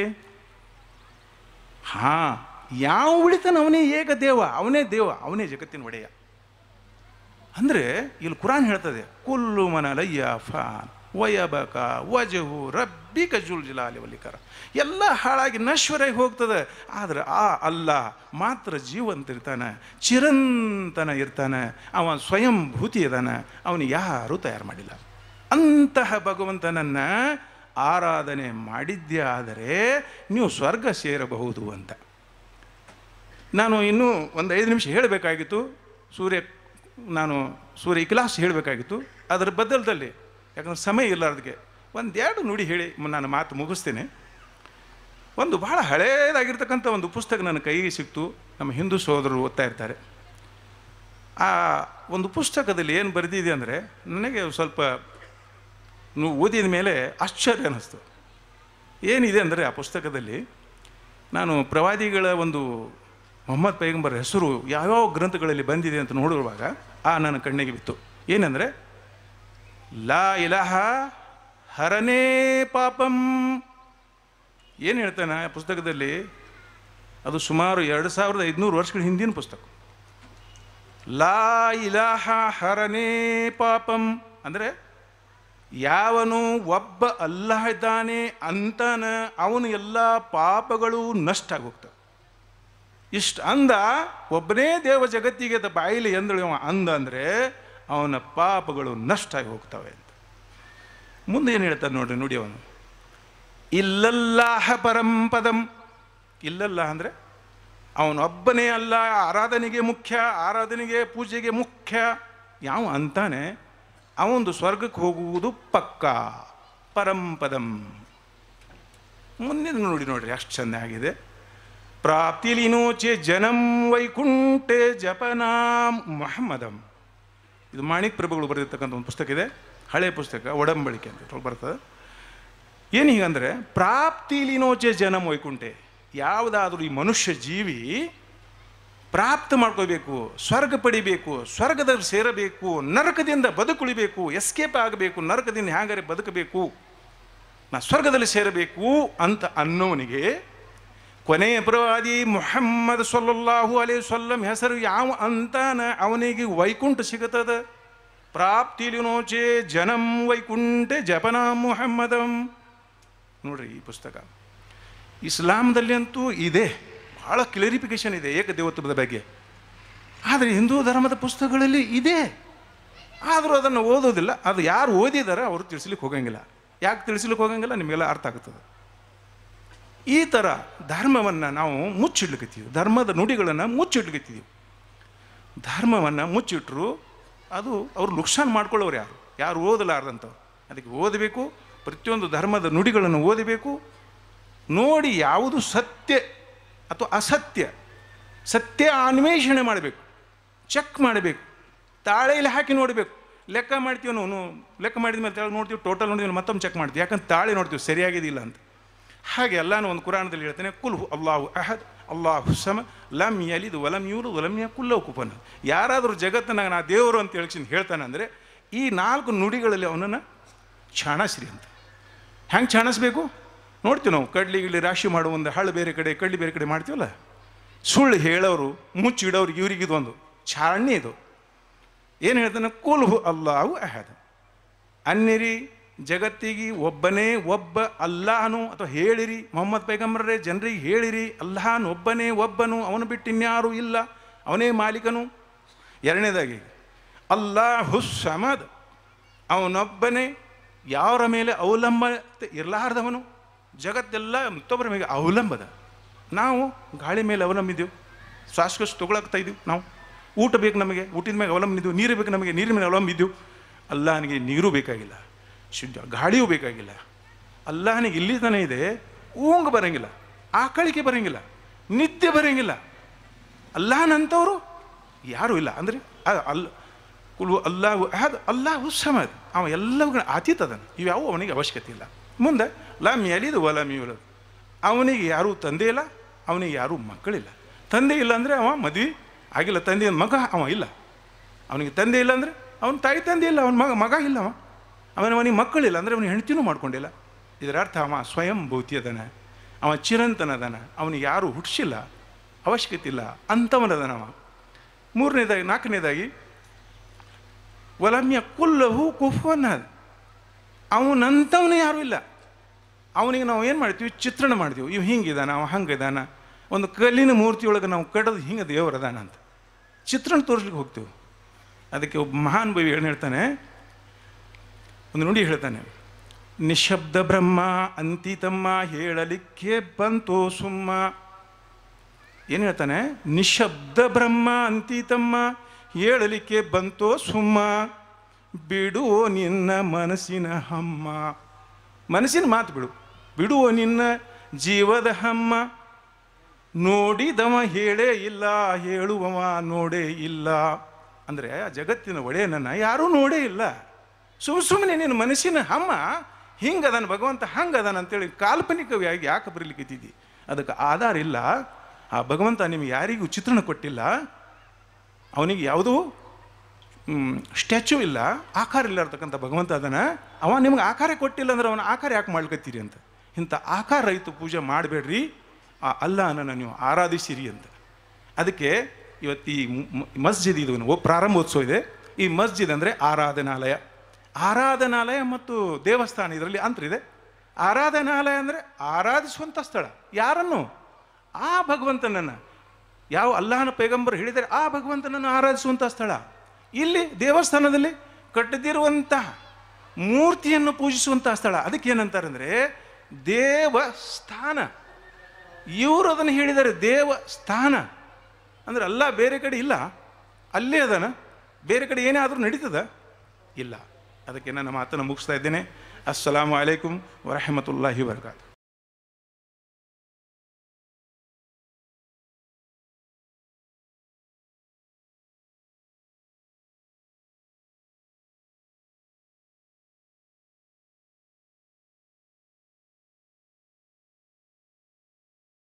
B: ಹಾಂ ಯಾವ ಉಳಿತಾನ ಅವನೇ ಏಕ ದೇವ ಅವನೇ ದೇವ ಅವನೇ ಜಗತ್ತಿನ ಒಡೆಯ ಅಂದರೆ ಇಲ್ಲಿ ಕುರಾನ್ ಹೇಳ್ತದೆ ಕುಲ್ಲು ಮನಲಯ್ಯ ಫಾನ್ ವಯಬಕ ವಜಹು ರಬ್ಬಿ ಕಜುಲ್ ಜಿಲಾಲಿ ವಲಿಕರ ಎಲ್ಲ ಹಾಳಾಗಿ ನಶ್ವರಾಗಿ ಹೋಗ್ತದೆ ಆದರೆ ಆ ಅಲ್ಲ ಮಾತ್ರ ಜೀವಂತ ಇರ್ತಾನೆ ಚಿರಂತನ ಇರ್ತಾನೆ ಅವ ಸ್ವಯಂಭೂತಿ ಇದಾನೆ ಅವನು ಯಾರೂ ತಯಾರು ಮಾಡಿಲ್ಲ ಅಂತಹ ಭಗವಂತನನ್ನು ಆರಾಧನೆ ಮಾಡಿದ್ದೇ ಆದರೆ ನೀವು ಸ್ವರ್ಗ ಸೇರಬಹುದು ಅಂತ ನಾನು ಇನ್ನೂ ಒಂದು ಐದು ನಿಮಿಷ ಹೇಳಬೇಕಾಗಿತ್ತು ಸೂರ್ಯ ನಾನು ಸೂರ್ಯ ಇಕ್ಲಾಸ್ ಹೇಳಬೇಕಾಗಿತ್ತು ಅದರ ಬದಲದಲ್ಲಿ ಯಾಕಂದ್ರೆ ಸಮಯ ಇಲ್ಲ ಅದಕ್ಕೆ ಒಂದೆರಡು ನುಡಿ ಹೇಳಿ ಮ- ನಾನು ಮಾತು ಮುಗಿಸ್ತೇನೆ ಒಂದು ಬಹಳ ಹಳೇದಾಗಿರ್ತಕ್ಕಂಥ ಒಂದು ಪುಸ್ತಕ ನನ್ನ ಕೈಗೆ ಸಿಕ್ತು ನಮ್ಮ ಹಿಂದೂ ಸಹೋದರರು ಓದ್ತಾ ಇರ್ತಾರೆ ಆ ಒಂದು ಪುಸ್ತಕದಲ್ಲಿ ಏನು ಬರೆದಿದೆ ಅಂದರೆ ನನಗೆ ಸ್ವಲ್ಪ ನೀವು ಓದಿದ ಮೇಲೆ ಆಶ್ಚರ್ಯ ಅನ್ನಿಸ್ತು ಏನಿದೆ ಅಂದರೆ ಆ ಪುಸ್ತಕದಲ್ಲಿ ನಾನು ಪ್ರವಾದಿಗಳ ಒಂದು ಮೊಹಮ್ಮದ್ ಪೈಗಂಬರ್ ಹೆಸರು ಯಾವ್ಯಾವ ಗ್ರಂಥಗಳಲ್ಲಿ ಬಂದಿದೆ ಅಂತ ನೋಡುವಾಗ ಆ ನನ್ನ ಕಣ್ಣಿಗೆ ಬಿತ್ತು ಏನಂದರೆ ಲಾ ಇಲಹ ಹರನೇ ಪಾಪಂ ಏನು ಹೇಳ್ತಾನೆ ಆ ಪುಸ್ತಕದಲ್ಲಿ ಅದು ಸುಮಾರು ಎರಡು ಸಾವಿರದ ಐದುನೂರು ವರ್ಷಗಳ ಹಿಂದಿನ ಪುಸ್ತಕ ಲಾ ಇಲಾಹ ಹರನೇ ಪಾಪಂ ಅಂದರೆ ಯಾವನು ಒಬ್ಬ ಅಲ್ಲಾಹ ಇದ್ದಾನೆ ಅಂತಾನ ಅವನು ಎಲ್ಲ ಪಾಪಗಳು ನಷ್ಟ ಆಗೋಗ್ತವೆ ಇಷ್ಟು ಅಂದ ಒಬ್ಬನೇ ದೇವ ಜಗತ್ತಿಗೆ ತ ಬಾಯಿಲಿ ಎಂದಳು ಅವ ಅಂದ ಅಂದರೆ ಅವನ ಪಾಪಗಳು ನಷ್ಟ ಆಗಿ ಹೋಗ್ತವೆ ಅಂತ ಮುಂದೆ ಏನು ಹೇಳ್ತಾನೆ ನೋಡ್ರಿ ನೋಡಿ ಅವನು ಇಲ್ಲಲ್ಲಾಹ ಪರಂಪದಂ ಇಲ್ಲಲ್ಲ ಅಂದರೆ ಅವನೊಬ್ಬನೇ ಅಲ್ಲ ಆರಾಧನೆಗೆ ಮುಖ್ಯ ಆರಾಧನೆಗೆ ಪೂಜೆಗೆ ಮುಖ್ಯ ಯಾವ ಅಂತಾನೆ ಅವನದು ಸ್ವರ್ಗಕ್ಕೆ ಹೋಗುವುದು ಪಕ್ಕ ಪರಂಪದಂ ಮುಂದಿನ ನೋಡಿ ನೋಡ್ರಿ ಅಷ್ಟು ಚೆನ್ನಾಗಿದೆ ಪ್ರಾಪ್ತಿಲಿನೋಚೆ ಜನಂ ವೈಕುಂಠೆ ಜಪನಾಂ ಮೊಹಮ್ಮದಂ ಇದು ಮಾಣಿಕ್ ಪ್ರಭುಗಳು ಬರೆದಿರ್ತಕ್ಕಂಥ ಒಂದು ಪುಸ್ತಕ ಇದೆ ಹಳೆ ಪುಸ್ತಕ ಒಡಂಬಳಿಕೆ ಅಂತ ಇದ್ರೊಳಗೆ ಬರ್ತದೆ ಏನು ಹೀಗಂದರೆ ಪ್ರಾಪ್ತಿಲಿನೋಚೆ ಜನಂ ವೈಕುಂಠೆ ಯಾವುದಾದ್ರೂ ಈ ಮನುಷ್ಯ ಜೀವಿ ಪ್ರಾಪ್ತ ಮಾಡ್ಕೋಬೇಕು ಸ್ವರ್ಗ ಪಡಿಬೇಕು ಸ್ವರ್ಗದಲ್ಲಿ ಸೇರಬೇಕು ನರಕದಿಂದ ಬದುಕುಳಿಬೇಕು ಎಸ್ಕೇಪ್ ಆಗಬೇಕು ನರಕದಿಂದ ಹ್ಯಾಂಗಾರೆ ಬದುಕಬೇಕು ನಾ ಸ್ವರ್ಗದಲ್ಲಿ ಸೇರಬೇಕು ಅಂತ ಅನ್ನೋನಿಗೆ ಕೊನೆಯ ಪ್ರವಾದಿ ಮುಹಮ್ಮದ್ ಸೊಲ್ಲಾಹು ಅಲೇ ಸೊಲ್ಲಂ ಹೆಸರು ಯಾವ ಅಂತಾನ ಅವನಿಗೆ ವೈಕುಂಠ ಸಿಗುತ್ತದ ಪ್ರಾಪ್ತಿಲಿನೋಚೆ ಜನಂ ವೈಕುಂಠೆ ಜಪನ ಮುಹಮ್ಮದಂ ನೋಡ್ರಿ ಈ ಪುಸ್ತಕ ಇಸ್ಲಾಂದಲ್ಲಿ ಅಂತೂ ಇದೆ ಭಾಳ ಕ್ಲಿಯರಿಫಿಕೇಶನ್ ಇದೆ ಏಕದೇವತ್ವದ ಬಗ್ಗೆ ಆದರೆ ಹಿಂದೂ ಧರ್ಮದ ಪುಸ್ತಕಗಳಲ್ಲಿ ಇದೆ ಆದರೂ ಅದನ್ನು ಓದೋದಿಲ್ಲ ಅದು ಯಾರು ಓದಿದಾರೆ ಅವರು ತಿಳಿಸ್ಲಿಕ್ಕೆ ಹೋಗಂಗಿಲ್ಲ ಯಾಕೆ ತಿಳಿಸ್ಲಿಕ್ಕೆ ಹೋಗಂಗಿಲ್ಲ ನಿಮಗೆಲ್ಲ ಅರ್ಥ ಆಗ್ತದೆ ಈ ಥರ ಧರ್ಮವನ್ನು ನಾವು ಮುಚ್ಚಿಡ್ಲಿಕ್ಕತ್ತೀವಿ ಧರ್ಮದ ನುಡಿಗಳನ್ನು ಮುಚ್ಚಿಡ್ಲಿಕ್ಕತ್ತೀವಿ ಧರ್ಮವನ್ನು ಮುಚ್ಚಿಟ್ರು ಅದು ಅವ್ರು ನುಕ್ಸಾನ್ ಮಾಡ್ಕೊಳ್ಳೋರು ಯಾರು ಯಾರು ಓದಲಾರ್ದಂಥವ್ರು ಅದಕ್ಕೆ ಓದಬೇಕು ಪ್ರತಿಯೊಂದು ಧರ್ಮದ ನುಡಿಗಳನ್ನು ಓದಬೇಕು ನೋಡಿ ಯಾವುದು ಸತ್ಯ ಅಥವಾ ಅಸತ್ಯ ಸತ್ಯ ಅನ್ವೇಷಣೆ ಮಾಡಬೇಕು ಚೆಕ್ ಮಾಡಬೇಕು ತಾಳೆಯಲ್ಲಿ ಹಾಕಿ ನೋಡಬೇಕು ಲೆಕ್ಕ ಮಾಡ್ತೀವಿ ನಾವು ಲೆಕ್ಕ ಮಾಡಿದ ಮೇಲೆ ತೆಳಗೆ ನೋಡ್ತೀವಿ ಟೋಟಲ್ ನೋಡಿದ್ವಿ ಮತ್ತೊಮ್ಮೆ ಚೆಕ್ ಮಾಡ್ತೀವಿ ಯಾಕಂದ್ರೆ ತಾಳೆ ನೋಡ್ತೀವಿ ಸರಿಯಾಗಿದಿಲ್ಲ ಅಂತ ಹಾಗೆ ಎಲ್ಲಾನು ಒಂದು ಕುರಾಣದಲ್ಲಿ ಹೇಳ್ತೇನೆ ಕುಲ್ ಹು ಅಲ್ಲಾಹು ಅಹದ್ ಅಲ್ಲಾಹು ಸಮ ಲಮ್ ಯಲಿದ್ ವಲಂ ಯೂರು ವಲಂ ಕುಲ್ಲ ಕುಪನ ಯಾರಾದರೂ ಜಗತ್ತನಾಗ ನಾ ದೇವರು ಅಂತ ಹೇಳ್ಕೊಂಡು ಹೇಳ್ತಾನೆ ಅಂದರೆ ಈ ನಾಲ್ಕು ನುಡಿಗಳಲ್ಲಿ ಅವನನ್ನು ಚಾಣಸ್ರಿ ಅಂತ ಹೆಂಗೆ ಚಾಣಿಸ್ಬೇಕು ನೋಡ್ತೀವಿ ನಾವು ಕಡ್ಲಿ ಗಿಡ್ಲಿ ರಾಶಿ ಮಾಡೋ ಒಂದು ಹಳ್ಳು ಬೇರೆ ಕಡೆ ಕಡ್ಲಿ ಬೇರೆ ಕಡೆ ಮಾಡ್ತೀವಲ್ಲ ಸುಳ್ಳು ಹೇಳೋರು ಮುಚ್ಚಿಡೋರು ಇವ್ರಿಗಿದೊಂದು ಚಾರಣಿ ಇದು ಏನು ಹೇಳ್ತಾನೆ ಕುಲ್ಹು ಅಲ್ಲಾಹು ಅಹದ್ ಅನ್ನಿರಿ ಜಗತ್ತಿಗೆ ಒಬ್ಬನೇ ಒಬ್ಬ ಅಲ್ಲಾಹನು ಅಥವಾ ಹೇಳಿರಿ ಮೊಹಮ್ಮದ್ ಪೈಗಂಬರೇ ಜನರಿಗೆ ಹೇಳಿರಿ ಅಲ್ಲಾಹನ್ ಒಬ್ಬನೇ ಒಬ್ಬನು ಅವನು ಬಿಟ್ಟು ಇನ್ಯಾರೂ ಇಲ್ಲ ಅವನೇ ಮಾಲೀಕನು ಎರಡನೇದಾಗಿ ಅಲ್ಲಾಹು ಸಮದ್ ಅವನೊಬ್ಬನೇ ಯಾರ ಮೇಲೆ ಅವಲಂಬತೆ ಇರಲಾರ್ದವನು ಜಗತ್ತೆಲ್ಲ ಮತ್ತೊಬ್ಬರ ಮೇಲೆ ಅವಲಂಬದ ನಾವು ಗಾಳಿ ಮೇಲೆ ಅವಲಂಬಿದ್ದೀವಿ ಶ್ವಾಸಕೋಶ ತೊಗೊಳಕ್ತಾ ಇದ್ದೀವಿ ನಾವು ಊಟ ಬೇಕು ನಮಗೆ ಊಟದ ಮೇಲೆ ಅವಲಂಬಿದ್ದೀವಿ ನೀರು ಬೇಕು ನಮಗೆ ನೀರಿನ ಮೇಲೆ ಅವಲಂಬಿದ್ದೀವಿ ಅಲ್ಲಾಹನಿಗೆ ನೀರು ಬೇಕಾಗಿಲ್ಲ ಶುದ್ಧ ಗಾಳಿಯೂ ಬೇಕಾಗಿಲ್ಲ ಅಲ್ಲಾಹನಿಗೆ ಇಲ್ಲಿ ತನ ಇದೆ ಊಂಗ್ ಬರಂಗಿಲ್ಲ ಆಕಳಿಕೆ ಬರಂಗಿಲ್ಲ ನಿದ್ದೆ ಬರಂಗಿಲ್ಲ ಅಲ್ಲಾಹನಂಥವ್ರು ಯಾರೂ ಇಲ್ಲ ಅಂದರೆ ಅಲ್ಲ ಕುಲು ಅಲ್ಲಾಹು ಅಹದ್ ಅಲ್ಲಾಹು ಸಮದ್ ಅವ ಎಲ್ಲವುಗಳ ಅತೀತ ಅದನ್ನು ಇವ್ಯಾವು ಅವನಿಗೆ ಅವಶ್ಯಕತೆ ಇಲ್ಲ ಮುಂದೆ ಲಮ್ ಎಲಿದು ವಲಮ್ ಯುಲದ್ ಅವನಿಗೆ ಯಾರೂ ತಂದೆ ಇಲ್ಲ ಅವನಿಗೆ ಯಾರೂ ಮಕ್ಕಳಿಲ್ಲ ತಂದೆ ಇಲ್ಲ ಅಂದರೆ ಅವ ಮದುವೆ ಆಗಿಲ್ಲ ತಂದೆ ಮಗ ಅವ ಇಲ್ಲ ಅವನಿಗೆ ತಂದೆ ಇಲ್ಲ ಅಂದರೆ ಅವನ ತಾಯಿ ತಂದೆ ಇಲ್ಲ ಅವನ ಮಗ ಮಗ ಇಲ್ಲ ಅವ ಅವನ ಅವನಿಗೆ ಮಕ್ಕಳಿಲ್ಲ ಅಂದರೆ ಅವನಿಗೆ ಹೆಂಡ್ತಿನೂ ಮಾಡ್ಕೊಂಡಿಲ್ಲ ಇದರ ಅರ್ಥ ಅವ ಸ್ವಯಂ ಭೌತಿ ಅದನ ಅವ ಚಿರಂತನದನ ಅವನಿಗೆ ಯಾರೂ ಹುಟ್ಟಿಸಿಲ್ಲ ಅವಶ್ಯಕತೆ ಇಲ್ಲ ಅಂಥವನದನವ ಮೂರನೇದಾಗಿ ನಾಲ್ಕನೇದಾಗಿ ವಲಮ್ಯ ಕುಲ್ಲಹು ಕುಫುವನ್ ಅದ ಅವನಂಥವನೇ ಯಾರೂ ಇಲ್ಲ ಅವನಿಗೆ ನಾವು ಏನು ಮಾಡ್ತೀವಿ ಚಿತ್ರಣ ಮಾಡ್ತೀವಿ ಇವು ಹಿಂಗಿದಾನ ಅವ ಹಂಗಿದಾನ ಒಂದು ಕಲ್ಲಿನ ಮೂರ್ತಿಯೊಳಗೆ ನಾವು ಕಡದು ಹಿಂಗೆ ದೇವರದಾನ ಅಂತ ಚಿತ್ರಣ ತೋರಿಸ್ಲಿಕ್ಕೆ ಹೋಗ್ತೀವಿ ಅದಕ್ಕೆ ಒಬ್ಬ ಮಹಾನ್ ಬವಿ ಏನು ಹೇಳ್ತಾನೆ ಒಂದು ನುಡಿ ಹೇಳ್ತಾನೆ ನಿಶಬ್ದ ಬ್ರಹ್ಮ ಅಂತಿತಮ್ಮ ಹೇಳಲಿಕ್ಕೆ ಬಂತೋ ಸುಮ್ಮ ಏನು ಹೇಳ್ತಾನೆ ನಿಶಬ್ದ ಬ್ರಹ್ಮ ಅಂತಿತಮ್ಮ ಹೇಳಲಿಕ್ಕೆ ಬಂತೋ ಸುಮ್ಮ ಬಿಡುವೋ ನಿನ್ನ ಮನಸ್ಸಿನ ಹಮ್ಮ ಮನಸ್ಸಿನ ಮಾತು ಬಿಡು ಬಿಡುವೋ ನಿನ್ನ ಜೀವದ ಹಮ್ಮ ನೋಡಿದವ ಹೇಳೇ ಇಲ್ಲ ಹೇಳುವವ ನೋಡೇ ಇಲ್ಲ ಅಂದರೆ ಆ ಜಗತ್ತಿನ ಒಡೆಯನನ್ನು ಯಾರೂ ನೋಡೇ ಇಲ್ಲ ಸುಮ್ಮ ಸುಮ್ಮನೆ ನಿನ್ನ ಮನಸ್ಸಿನ ಹಮ್ಮ ಹಿಂಗದಾನ ಭಗವಂತ ಹಂಗದಾನ ಅಂತೇಳಿ ಕಾಲ್ಪನಿಕವಾಗಿ ಯಾಕೆ ಬರಲಿಕ್ಕಿದ್ದೀವಿ ಅದಕ್ಕೆ ಆಧಾರ ಇಲ್ಲ ಆ ಭಗವಂತ ನಿಮಗೆ ಯಾರಿಗೂ ಚಿತ್ರಣ ಕೊಟ್ಟಿಲ್ಲ ಅವನಿಗೆ ಯಾವುದೂ ಸ್ಟ್ಯಾಚ್ಯೂ ಇಲ್ಲ ಆಕಾರ ಇಲ್ಲ ಇರ್ತಕ್ಕಂಥ ಭಗವಂತ ಅದನ್ನ ಅವ ನಿಮ್ಗೆ ಆಕಾರ ಕೊಟ್ಟಿಲ್ಲ ಅಂದ್ರೆ ಅವನ ಆಕಾರ ಯಾಕೆ ಮಾಡ್ಕೊತೀರಿ ಅಂತ ಇಂಥ ಆಕಾರ ರಹಿತ ಪೂಜೆ ಮಾಡಬೇಡ್ರಿ ಆ ಅಲ್ಲನನ್ನು ನೀವು ಆರಾಧಿಸಿರಿ ಅಂತ ಅದಕ್ಕೆ ಇವತ್ತು ಈ ಮ್- ಮ್- ಮಸ್ಜಿದ್ ಇದು ಓ ಪ್ರಾರಂಭೋತ್ಸವ ಇದೆ ಈ ಮಸ್ಜಿದ್ ಅಂದರೆ ಆರಾಧನಾಲಯ ಆರಾಧನಾಲಯ ಮತ್ತು ದೇವಸ್ಥಾನ ಇದರಲ್ಲಿ ಅಂತರ ಇದೆ ಆರಾಧನಾಲಯ ಅಂದರೆ ಆರಾಧಿಸುವಂಥ ಸ್ಥಳ ಯಾರನ್ನು ಆ ಭಗವಂತನನ್ನು ಯಾವ ಅಲ್ಲಾಹನ ಪೈಗಂಬರ್ ಹೇಳಿದರೆ ಆ ಭಗವಂತನನ್ನು ಆರಾಧಿಸುವಂಥ ಸ್ಥಳ ಇಲ್ಲಿ ದೇವಸ್ಥಾನದಲ್ಲಿ ಕಟ್ಟದಿರುವಂತಹ ಮೂರ್ತಿಯನ್ನು ಪೂಜಿಸುವಂತಹ ಸ್ಥಳ ಅದಕ್ಕೆ ಏನಂತಾರೆ ಅಂದರೆ ದೇವಸ್ಥಾನ ಇವರು ಅದನ್ನು ಹೇಳಿದ್ದಾರೆ ದೇವಸ್ಥಾನ ಅಂದರೆ ಅಲ್ಲ ಬೇರೆ ಕಡೆ ಇಲ್ಲ ಅಲ್ಲೇ ಅದನ ಬೇರೆ ಕಡೆ ಏನೇ ಆದರೂ ನಡೀತದ ಇಲ್ಲ ಅದಕ್ಕೆ ನನ್ನ ಮಾತನ್ನು ಮುಗಿಸ್ತಾ ಇದ್ದೇನೆ ಅಸ್ಸಲಾಮು ಅಲೈಕುಮ್ ವರಹಮತುಲ್ಲಾಹಿ ವರ್ಕಾತು